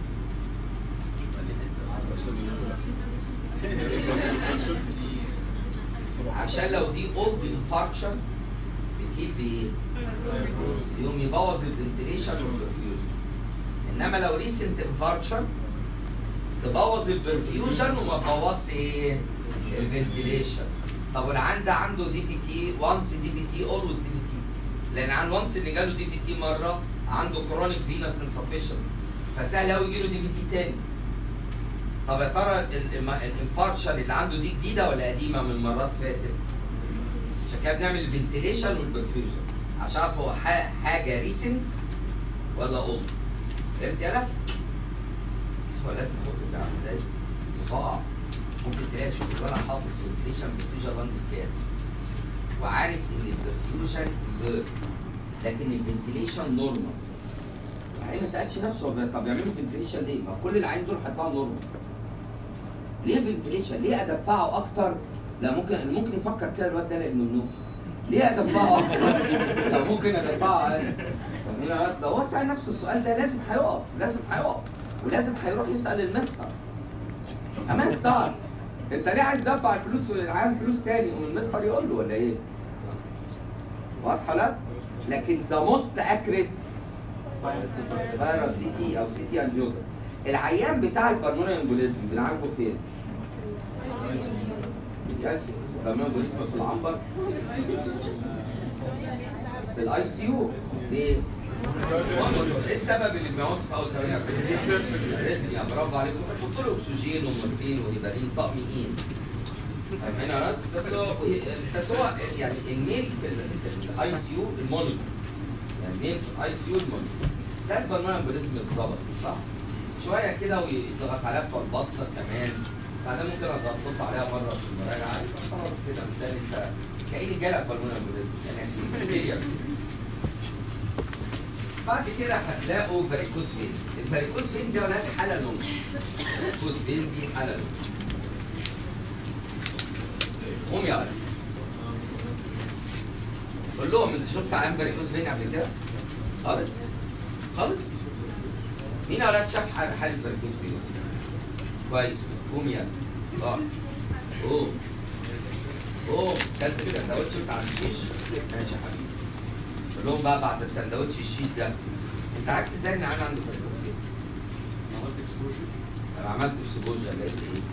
Speaker 1: عشان لو دي اولد انفاركشن بتهيل بايه؟ يقوم يبوظ الفنتيليشن والبرفيوجن انما لو ريسنت انفاركشن تبوظ البرفيوجن وما تبوظش ايه؟ الفنتيليشن طب والعيان ده عنده دي تي تي وانس دي تي تي اولويز دي تي تي لان عن وانس اللي جاله دي تي تي مره عنده كرونيك فينس انسفشنسي فسهل قوي يجي له دي في تي تاني طب يا ترى الانفاركشن اللي عنده دي جديده ولا قديمه من مرات فاتت؟ عشان كده بنعمل الفنتيليشن والبرفيوجن عشان اعرف هو ح- حاجه ريسنت ولا اولد فهمت يالا؟ ولاد الخط ده عامل ازاي؟ مفقع ممكن تلاقي شوف الولد حافظ فنتيليشن برفيوجن لاند سكان وعارف ان البرفيوجن بيرد لكن الفنتيليشن نورمال العيان ما سالش نفسه هو طب يعملوا فنتيليشن ليه؟ ما كل العيان دول هيطلعوا نورمال ليه فنتيليشن؟ ليه ادفعه اكتر؟ لا ممكن اللي ممكن يفكر كده الواد ده لانه منوف ليه ادفعه اكتر؟ طب ممكن ادفعه اقل فاهمين يا ولاد؟ لو هو سال نفسه السؤال ده لازم هيقف لازم هيقف ولازم هيروح يسال المستر يا مستر انت ليه عايز تدفع الفلوس العيان فلوس تاني يقوم المستر يقول له ولا ايه؟ واضحه لا؟ لكن ذا موست اكريت سبايرال سي تي او سي تي انجيوجرام العيان بتاع البلمونري امبوليزم بنعالجه فين؟ البلمونري امبوليزم في العنبر في الاي سي يو ليه؟ ايه السبب اللي بيموت في اول 48 ريزنيا برافو عليكم بتحط له اكسجين ومورفين وهيبرين طقم ايه؟ هنا يا رد بس هو بس هو يعني الميل في الاي سي يو المونيتور يعني الميل في الاي سي يو المونيتور ده البلمونري امبوليزم اتظبط صح؟ شويه كده ويضغط عليها بتوع البطنه كمان بعدين ممكن اضغط عليها مره في المراجعه خلاص كده مثال انت كاني جالك بالمونري امبوليزم يعني اكسبيرينس بعد كده هتلاقوا فاريكوز فين الفاريكوز فين دي ولاد حاله نوم فاريكوز فين دي حاله نوم قوم يا ولد قول لهم انت شفت عام فاريكوز فين قبل كده؟ خالص خالص مين يا ولاد شاف حال- حاله فاريكوز فين؟ كويس قوم يلا اه قوم اوه كلت السندوتش بتاع الشيش ماشي يا حبيبي قول لهم بقى بعد السندوتش الشيش ده انت عارف ازاي ان انا عنده فيروس بي
Speaker 2: عملت اكسبوجر
Speaker 1: انا عملت اكسبوجر لقيت ايه؟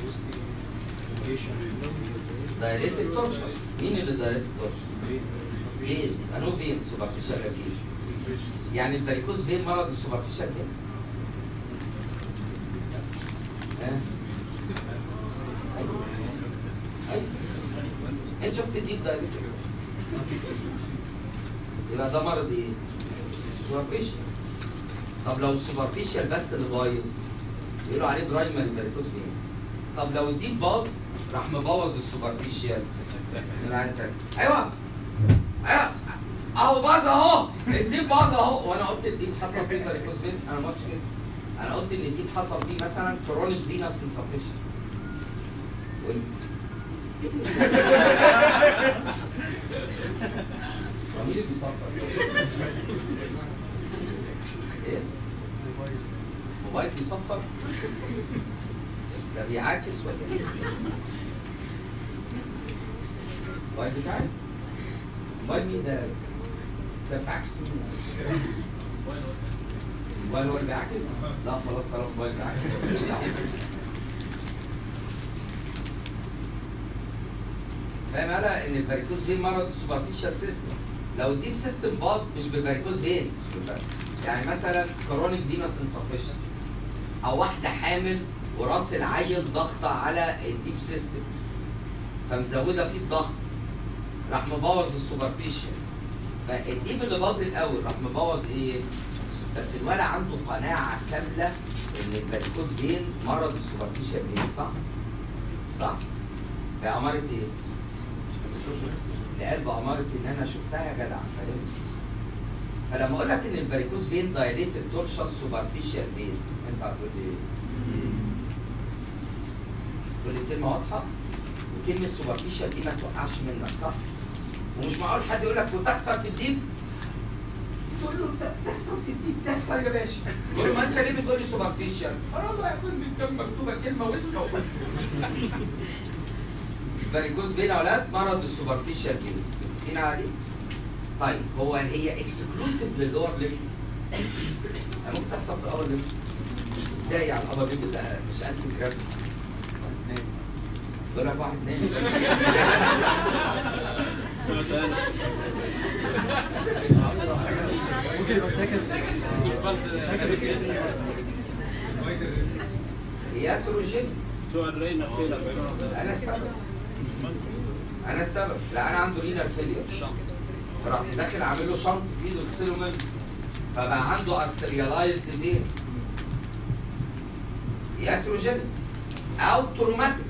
Speaker 1: دايريت التورشس مين اللي دايريت التورشس؟ فين انو فين سوبرفيشال فين يعني الفاريكوز فين مرض السوبرفيشال فين ها أيوة. أيوة. انت شفت الديب دايريت يبقى ده مرض ايه؟ سوبرفيشال طب لو السوبرفيشال بس اللي بايظ يقولوا عليه برايمري فاريكوز فين طب لو الديب باظ راح مبوظ السوبرفيشال انا عايز أسأل. ايوه ايوه اهو باظ اهو الديب باظ اهو وانا قلت الديب حصل فيه فاريكوز فين انا ما قلتش كده انا قلت ان الديب حصل فيه مثلا كرونيك فينس انسفشن مين اللي بيصفر؟ ايه؟ موبايل بيصفر؟ ده بيعاكس ولا ايه؟ الموبايل بتاعي؟ موبايل مين ده؟ ده بتعكس مين؟ الموبايل هو اللي بيعكس؟ لا خلاص طالما الموبايل بيعكس ماليش دعوة. فاهم انا ان الفاريكوز فين مرض السوبرفيشال سيستم لو الديب سيستم باظ مش بالفاريكوز فين مش بالفاريكوز. يعني مثلا كرونيك فينس انسفشن او واحده حامل وراس العيل ضغطه على الديب سيستم فمزوده فيه الضغط راح مبوظ السوبرفيشال فالديب اللي باظ الاول راح مبوظ ايه؟ بس الولد عنده قناعه كامله ان الفاريكوز فين مرض السوبرفيشال فين صح؟ صح؟ بأمارة ايه؟ لقلب أمارة إن أنا شفتها يا جدع فاهم؟ فلما أقول لك إن الفاريكوز فين دايليتد تورشس سوبرفيشال فين أنت هتقول لي إيه؟ تقول لي كلمة واضحة وكلمة سوبرفيشال دي ما توقعش منك صح؟ ومش معقول حد يقول لك وتحصل في الديب تقول له "ده تحصل في الديب تحصل يا باشا تقول له ما انت ليه بتقول لي سوبرفيشال؟ والله يا فندم كان مكتوبه كلمه وسخه فاريكوز بين اولاد مرض السوبرفيشال فينس متفقين على دي؟ طيب هو هي اكسكلوسيف للور ليمب ممكن تحصل في الابر ليمب ازاي على الابر ليمب ده مش انتي جرافيك يقول لك واحد نايم
Speaker 2: ممكن يبقى ساكن ساكن
Speaker 1: ياتروجين
Speaker 2: سؤال رينا فين
Speaker 1: انا السبب انا السبب لا انا عنده رينال فيلير رحت داخل عامل له شنط في ايده يغسله منه فبقى عنده ارتريالايزد فين ياتروجينيك او تروماتيك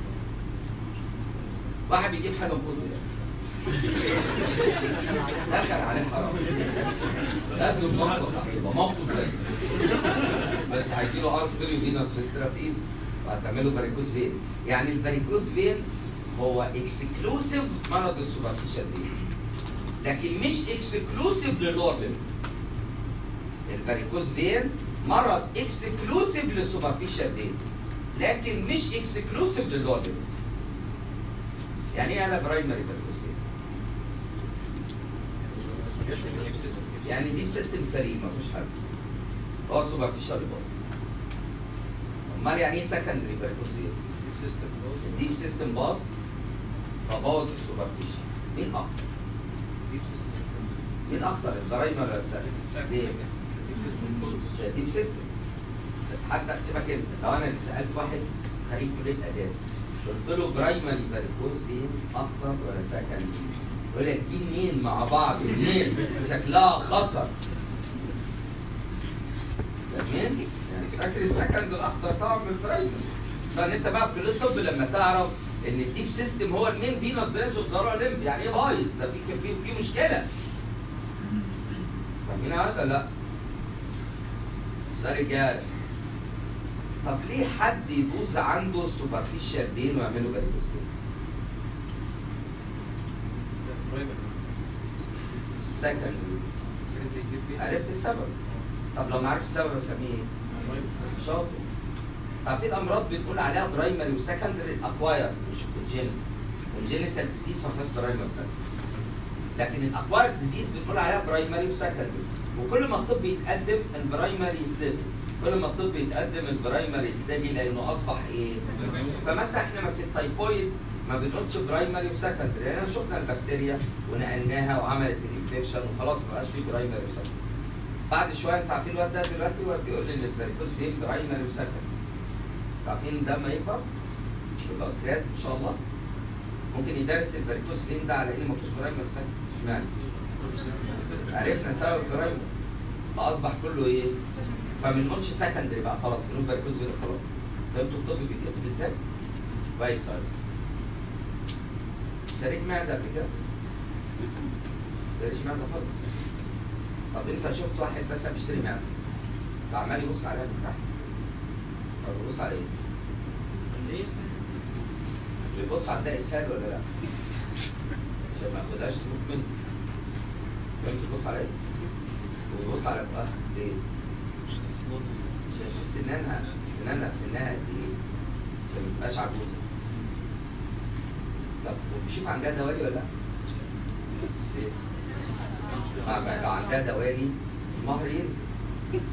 Speaker 1: واحد بيجيب حاجه المفروض دخل عليه حرام لازم نقطه تحت يبقى موقف لازم بس هيجيله ارتري فينوس فيسترا في ايده وهتعمله فاريكوز فين يعني الفاريكوز فين هو اكسكلوسيف مرض السوبرفيشال فين لكن مش اكسكلوسيف للور ليمب الفاريكوز فين مرض اكسكلوسيف للسوبرفيشال فين لكن مش اكسكلوسيف للور ليمب يعني ايه انا برايمري فاريكوز فين يعني ديب سيستم سليم مفيش حاجه هو سوبرفيشال باظ امال يعني ايه سكندري فاريكوز فين الديب سيستم باظ فبوظ السوبرفيشال مين اخطر؟ مين اخطر الجرايم ولا السكن؟ ليه؟ ديب سيستم حتى سيبك انت لو انا سالت واحد خريج كليه اداب قلت له برايمري فاريكوز فين اخطر ولا سكندري؟ يقول لك دي منين مع بعض منين؟ شكلها خطر فاهمين؟ يعني فاكر السكند الاخطر طبعا من البرايمري عشان انت بقى في كليه الطب لما تعرف ان الديب سيستم هو المين فينوس درينج اوف زارا ليمب يعني ايه بايظ ده في في في مشكله فاهمين هذا لا ده رجاله طب ليه حد يبوظ عنده سوبرفيشال بين ويعمل له فاريكوز بين؟ سكند عرفت السبب طب لو ما عرفت السبب اسميه ايه؟ شاطر طب في الامراض بنقول عليها برايمري وسكندري اكواير مش كونجينيتال كونجينيتال ديزيز ما فيهاش برايمري وسكندري لكن الاكوارد ديزيز بنقول عليها برايمري وسكندري وكل ما الطب يتقدم البرايمري يتلغي كل ما الطب يتقدم البرايمري يتلغي لانه اصبح ايه؟ فمثلا احنا ما في التيفويد ما بنقولش برايمري وسكندري يعني شفنا البكتيريا ونقلناها وعملت الانفكشن وخلاص ما بقاش في برايمري وسكندري بعد شويه انت عارفين الواد ده دلوقتي الواد بيقول لي ان الفاريكوز فين برايمري وسكندري عارفين ده ما يكبر يبقى استاذ ان شاء الله ممكن يدرس الفاريكوز فين ده على ان مفيش برايمري وسكندري اشمعنى؟ عرفنا سبب البرايمري فاصبح كله ايه؟ فما بنقولش سكندري بقى خلاص بنقول فاريكوز فين خلاص فهمتوا الطب بيتكتب ازاي؟ كويس أوي. شريك معزه قبل كده؟ شريك معزه خالص طب انت شفت واحد بس بيشتري معزه فعمال يبص عليها من تحت طب بيبص على ايه؟ بيبص على ده اسهال ولا لا؟ عشان ما ياخدهاش تموت منه فهمت بيبص على ايه؟ وبيبص على بقى ليه؟ عشان يشوف سنانها سنانها سنها قد ايه؟ عشان ما تبقاش عجوزه طب وبيشوف عندها دوالي ولا لا؟ ليه؟ ما- ما- لو عندها دوالي المهر ينزل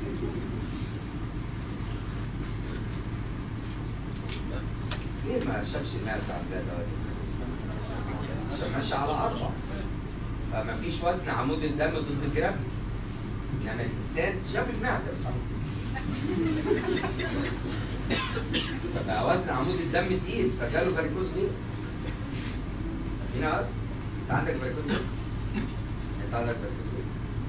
Speaker 1: ليه ما شافش الناس عندها دوالي؟ عشان ماشي على أربع فما فيش وزن عمود الدم ضد الجرافيتي انما الانسان شاف المعزه بس فبقى وزن عمود الدم تقيل فجاله فاريكوز بيه هنا قد انت عندك فاريكوز بيه انت عندك فاريكوز بيه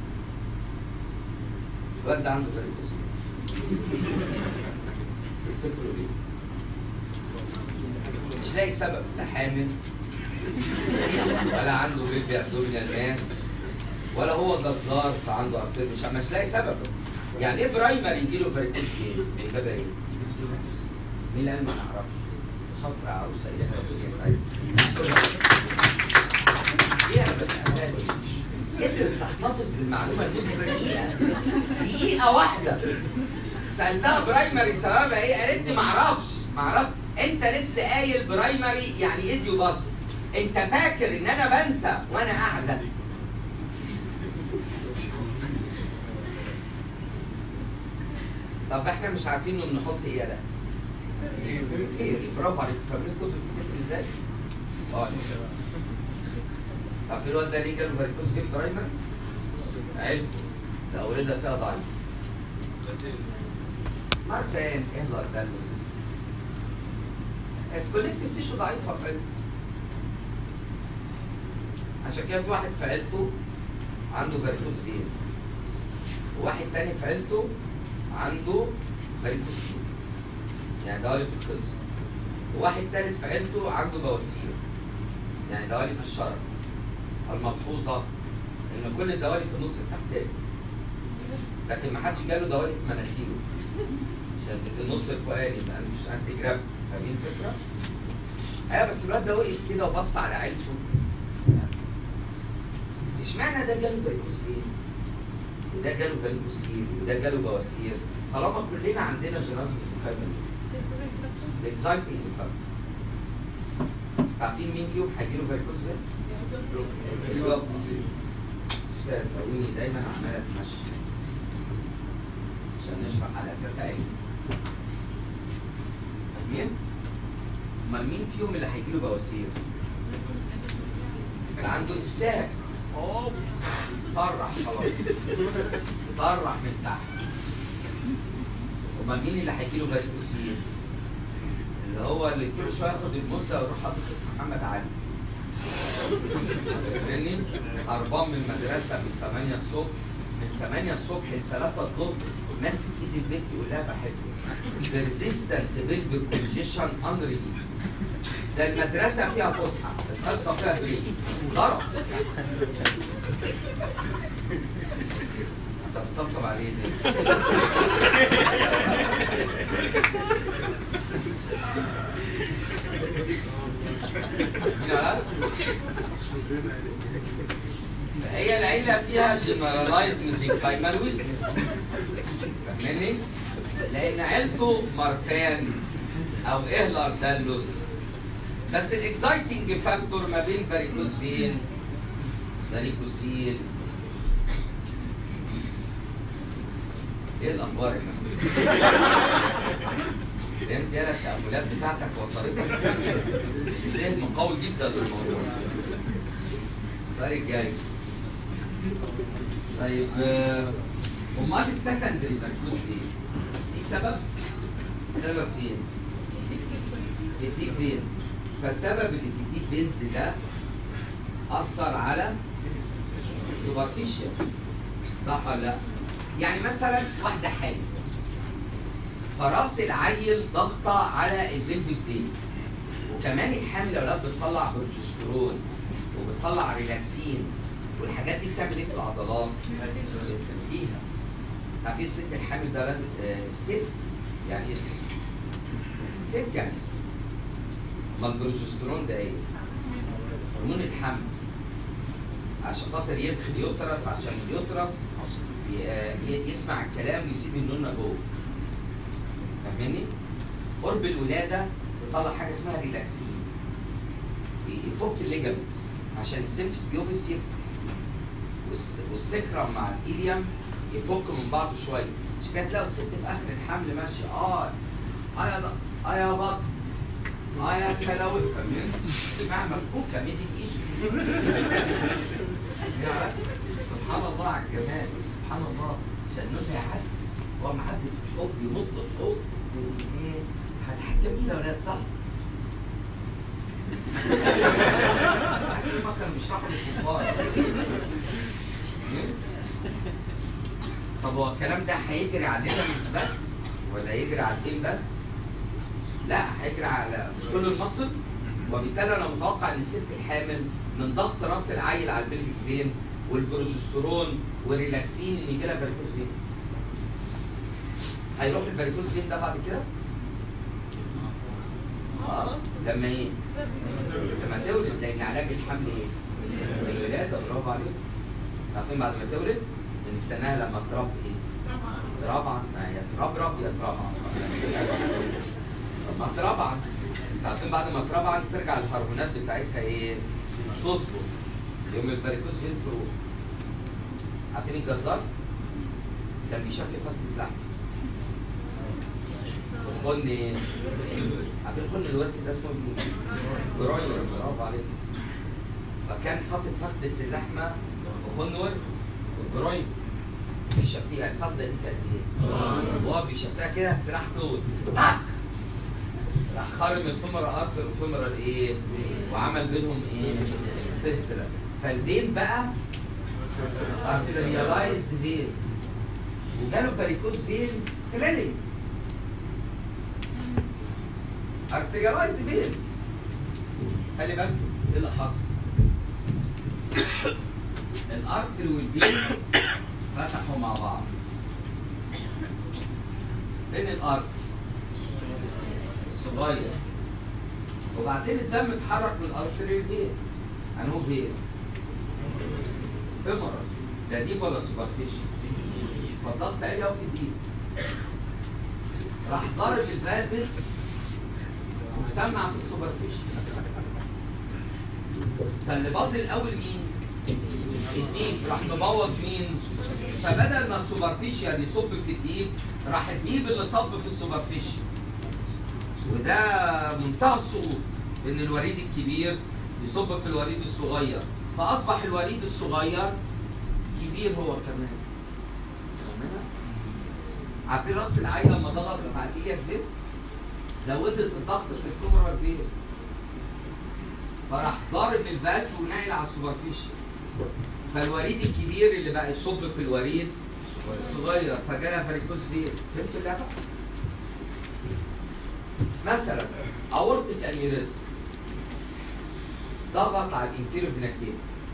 Speaker 1: الواد ده عنده فاريكوز بيه تفتكروا ليه؟ مش لاقي سبب لا حامل ولا عنده بيبي ابدومينال ماس ولا هو جزار فعنده ارتير مش مش لاقي سبب يعني ايه برايمري يجي له فاريكوز ايه؟ الاجابه ايه؟ مين اللي قال ما نعرفش؟ شاطر يا عروسه ايه ربنا يسعدك ايه انا بسالها ليه؟ قدرت تحتفظ بالمعلومه دي دقيقه دقيقه واحده سالتها برايمري سببها ايه؟ قالت لي ما اعرفش ما اعرفش انت لسه قايل برايمري يعني ايديو باص انت فاكر ان انا بنسى وانا قاعده طب احنا مش عارفين ان نحط ايه ده خير برافو عليك فاهمين الكتب بتكتب ازاي؟ اه طب في الواد ده ليه جاله فاريكوز فين برايمري؟ علم الاورده فيها ضعيف مارفان اهلر دالوس الكونكتيف تيشو ضعيفه في علم عشان كده في واحد في عيلته عنده فاريكوز فين وواحد تاني في عيلته عنده فاريكوز فين يعني دوالي في القصة وواحد تالت في عيلته عنده بواسير يعني دوالي في الشرج الملحوظة إن كل الدوالي في النص التحتاني لكن ما حدش جاله دوالي في مناخيره عشان دي في النص الفوقاني يبقى مش انتي جراب فاهمين الفكرة؟ ايوه بس الواد ده وقف كده وبص على عيلته اشمعنى ده جاله فيروس بيه؟ وده جاله فيروس سير وده جاله بواسير طالما كلنا عندنا جيناز مستقبل اكزايتنج عارفين مين فيهم هيجيله فيروس بيه؟ الوقت مش كده تلاقوني دايما عمال اتمشى عشان نشرح على اساس علمي فاهمين؟ امال مين فيهم اللي هيجيله بواسير؟ اللي عنده امساك طرح خلاص طرح من تحت امال مين اللي هيجيله فاريكوسيل؟ اللي هو اللي كل شويه ياخد الموسى ويروح حاطط في محمد علي فاهمني؟ هربان من المدرسه من 8 الصبح من 8 الصبح ل 3 الظهر ماسك ايد البنت يقول لها بحبك The resistant pelvic congestion unrelieved ده المدرسة فيها فسحة، الحصة فيها بريك، ضرب. انت بتطبطب عليه ليه؟ لا هي العيلة فيها جنرالايز ميزنكايمال ويكنس فاهماني؟ لأن عيلته مارفان أو إهلر دالوس بس الاكسايتنج فاكتور ما بين فاريكوز فين فاريكوسيل ايه الاخبار يا محمود؟ فهمت يالا التأملات بتاعتك وصلتك فهم قوي جدا للموضوع السؤال الجاي طيب آه، امال السكندري فاريكوز فين؟ في سبب؟ سبب فين؟ في الديب فين؟ فالسبب اللي في الديب فينز ده أثر على السوبرفيشال صح ولا لا؟ يعني مثلا واحدة حامل فراس العيل ضغطة على البلفيك فين وكمان الحامل يا ولاد بتطلع بروجسترون وبتطلع ريلاكسين والحاجات دي بتعمل ايه في العضلات؟ بتخليها عارفين الست الحامل ده رد... آه الست يعني اسم ست يعني اسم ما البروجسترون ده ايه؟ هرمون الحمل عشان خاطر يدخل يوترس عشان اليوترس ي- ي- يسمع الكلام ويسيب النونه جوه فاهماني؟ قرب الولاده بيطلع حاجه اسمها ريلاكسين يفك الليجامنت عشان السيمفس بيوبس يفتح والس- والسكرم مع الايليوم يفك من بعضه شويه عشان كده تلاقوا الست في اخر الحمل ماشيه اه اه يا ض- اه يا بط اه يا كلاوي فاهمين؟ اسمها مفكوكه ميدل ايجيبت يا رب، سبحان الله على الجمال سبحان الله شنوتها يا حد هو ما حد في الحوض ينط الحوض يقول ايه هتحكم كده يا ولاد صح؟ حاسس ان هم كانوا بيشرحوا للكبار طب هو الكلام ده هيجري على الليجمنتس بس ولا يجري على الفين بس؟ لا هيجري على مش كل المصل وبالتالي انا متوقع ان الست الحامل من ضغط راس العيل على البلفيك فين والبروجسترون والريلاكسين ان يجي لها فاريكوز فين هيروح الفاريكوز فين ده بعد كده؟ اه لما ايه؟ لما تولد لان علاج الحمل ايه؟ الولاده برافو عليك عارفين بعد ما تولد بنستناها لما ترب ايه؟ تربع ما هي تربرب يا تربع طب ما تربع عارفين بعد ما تربع ترجع الهرمونات بتاعتها ايه؟ تظبط يوم الفاريكوز فين تروح عارفين الجزار؟ كان بيشفي فتة اللحم الخن ايه؟ عارفين الخن الوقت ده اسمه ايه؟ جراير برافو عليك فكان حاطط فخدة اللحمة في خن ورد والجراير بيشفيها الفخدة دي كانت ايه؟ وهو بيشفيها كده سلاح طول طق راح خارم الفمر ارتر وفمر الايه؟ وعمل بينهم ايه؟ فيسترا فالبين بقى ارتريالايز فين وجاله فاريكوز فين سلالي ارتريالايز فين خلي بالك ايه اللي حصل الارتري والفين فتحوا مع بعض بين الارتري الصغير وبعدين الدم اتحرك من الارتري لفين انه فين فيمورال ده ديب ولا سوبرفيشن فالضغط عالي قوي في الديب راح ضارب الفالفز وسمع في السوبرفيشن فاللي باظ الاول مين؟ الديب راح مبوظ مين؟ فبدل ما السوبرفيشال يصب في الديب راح الديب اللي صب في السوبرفيشال وده منتهى الصعوبة ان الوريد الكبير يصب في الوريد الصغير فاصبح الوريد الصغير كبير هو كمان فاهمينها؟ عارفين راس العين لما ضغط على الايد بيت زودت الضغط في الكومرال بيت فراح ضارب الفالف ونقل على السوبرفيشال فالوريد الكبير اللي بقى يصب في الوريد الصغير فجالها فاريكوز فين فهمتوا اللعبه؟ مثلا اورتيك انيوريزم ضغط على الانفيرو فيناكيل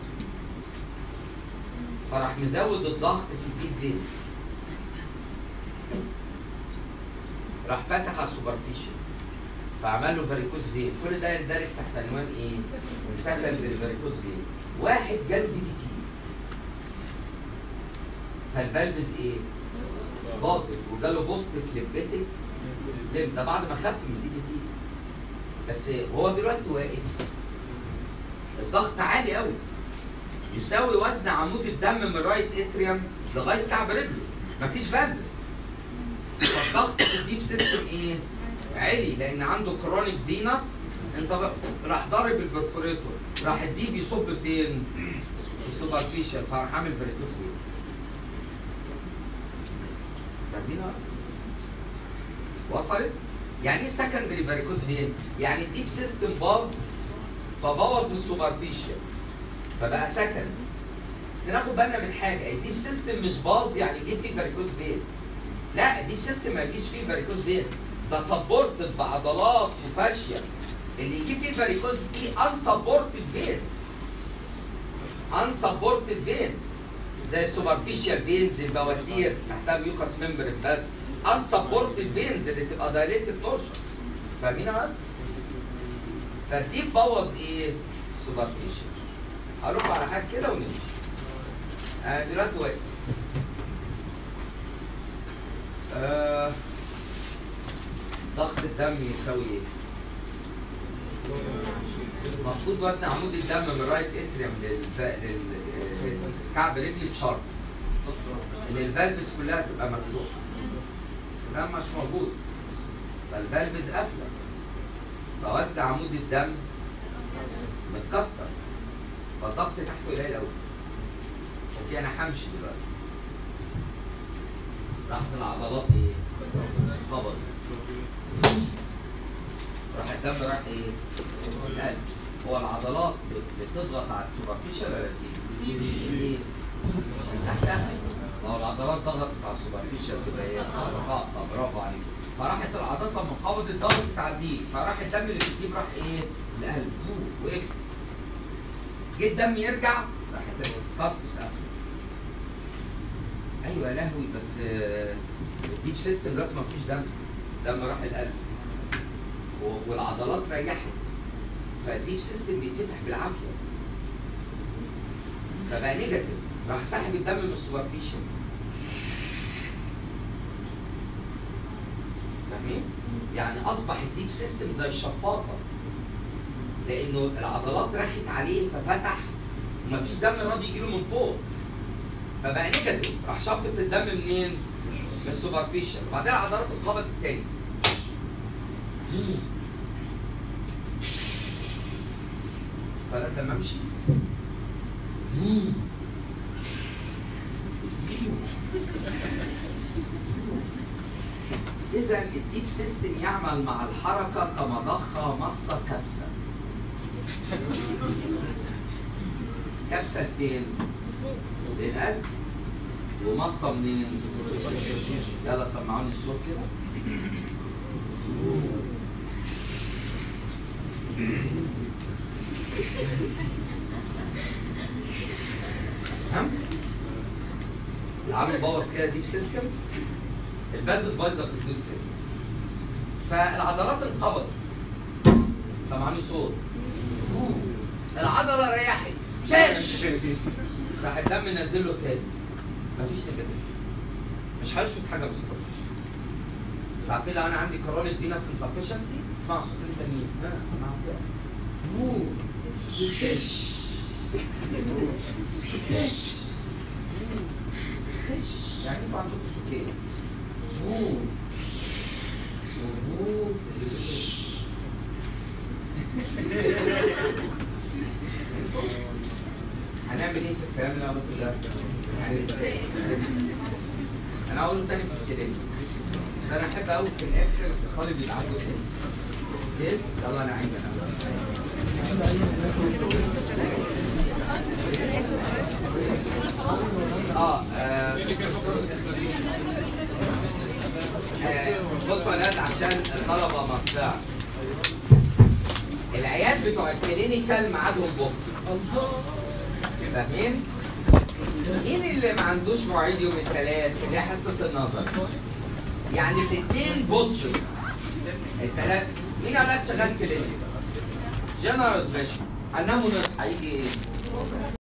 Speaker 1: فراح مزود الضغط في الديب فين راح فتح على السوبرفيشال فعمل له فاريكوز فين كل ده يندرج تحت عنوان ايه؟ سكندري فاريكوز فين واحد جاله دي في تي فالفالفز ايه؟ باظت وجاله بوست فليبيتك لم ده بعد ما خف من دي في تي بس هو دلوقتي واقف الضغط عالي قوي يساوي وزن عمود الدم من رايت اتريوم لغايه كعب رجله مفيش فالفز فالضغط في الديب سيستم ايه؟ عالي لان عنده كرونيك فينس انصف- راح ضارب البرفوريتور راح الديب يصب فين؟ في السوبرفيشال فراح عامل فيريكوز فين فاهمين ولا؟ وصلت؟ يعني ايه سكندري فيريكوز فين؟ يعني الديب سيستم باظ فبوظ السوبرفيشال فبقى سكند بس ناخد بالنا من حاجه الديب سيستم مش باظ يعني جه فيه فيريكوز فين لا الديب سيستم ما يجيش فيه فيريكوز فين ده سبورتد بعضلات وفاشيه اللي يجي فيه فيريكوز دي انسبورتد فينز انسبورتد فينز زي السوبرفيشال فينز البواسير تحتها ميوكاس ممبر بس انسبورتد فينز اللي تبقى دايليتد تورشس فاهمين يا ولد؟ فدي بوظ ايه؟ سوبرفيشال هقول لكم على حاجه كده ونمشي آه دلوقتي واقف آه ضغط الدم يساوي ايه؟ المفروض وزن عمود الدم من رايت اتريوم للف... للكعب رجلي بشرط ان الفالفز كلها تبقى مفتوحه الدم مش موجود فالفالفز قافله فوزن عمود الدم متكسر فالضغط تحته قليل قوي اوكي انا همشي دلوقتي راحت العضلات ايه؟ خبط راح الدم راح ايه؟ القلب هو العضلات بت- بتضغط على السوبرفيشال ولا دي؟ دي من تحتها ما هو العضلات ضغطت على السوبرفيشال تبقى ايه؟ ساقطه برافو عليك فراحت العضلات لما انقبضت ضغطت على الديب فراح الدم اللي في الديب راح ايه؟ القلب وقف جه الدم يرجع راح القصبس قفل ايوه يا لهوي بس آه، الديب سيستم دلوقتي ما فيش دم دم راح القلب و- والعضلات ريحت فالديب سيستم بيتفتح بالعافيه فبقى نيجاتيف راح سحب الدم من السوبرفيشال فاهمين؟ يعني اصبح الديب سيستم زي الشفاطه لانه العضلات رخت عليه ففتح ومفيش دم راضي يجيله من فوق فبقى نيجاتيف راح شفط الدم منين؟ من السوبرفيشال وبعدين العضلات انقبضت تاني فلا لما امشي اذا الديب سيستم يعمل مع الحركه كمضخه مصه كبسه كبسه فين؟ للقلب ومصه منين؟ يلا سمعوني الصوت كده تمام؟ العامل بوظ كده ديب سيستم الفالفز بايظه في الديب سيستم فالعضلات انقبضت سمعوني صوت العضله ريحت كاش راح الدم نازل له تاني مفيش نيجاتيف مش هيشفط حاجه بسرعه عارفين لو انا عندي كرونيك فينس انسفشنسي اسمعوا صوت التانيين ها اسمعوا كده أوه. كش كش كش يعني انتوا عندكم صوتين أوه. أوه. هنعمل ايه في الكلام اللي انا قلته ده؟ يعني انا هقوله تاني في الكلام بس انا احب قوي في الاخر بس الطالب يبقى عنده سنس اوكي؟ يلا انا عايز انا اه آه، آه، بصوا يا ولاد عشان الطلبه ما تضيعش العيال بتوع الكلينيكال ميعادهم بكره فاهمين؟ مين اللي ما عندوش مواعيد يوم الثلاث اللي هي حصه النظر؟ يعني 60 بوستر الثلاث مين اولاد شغال كلينيك؟ جنرال سبيشال اناموا نصحى هيجي ايه؟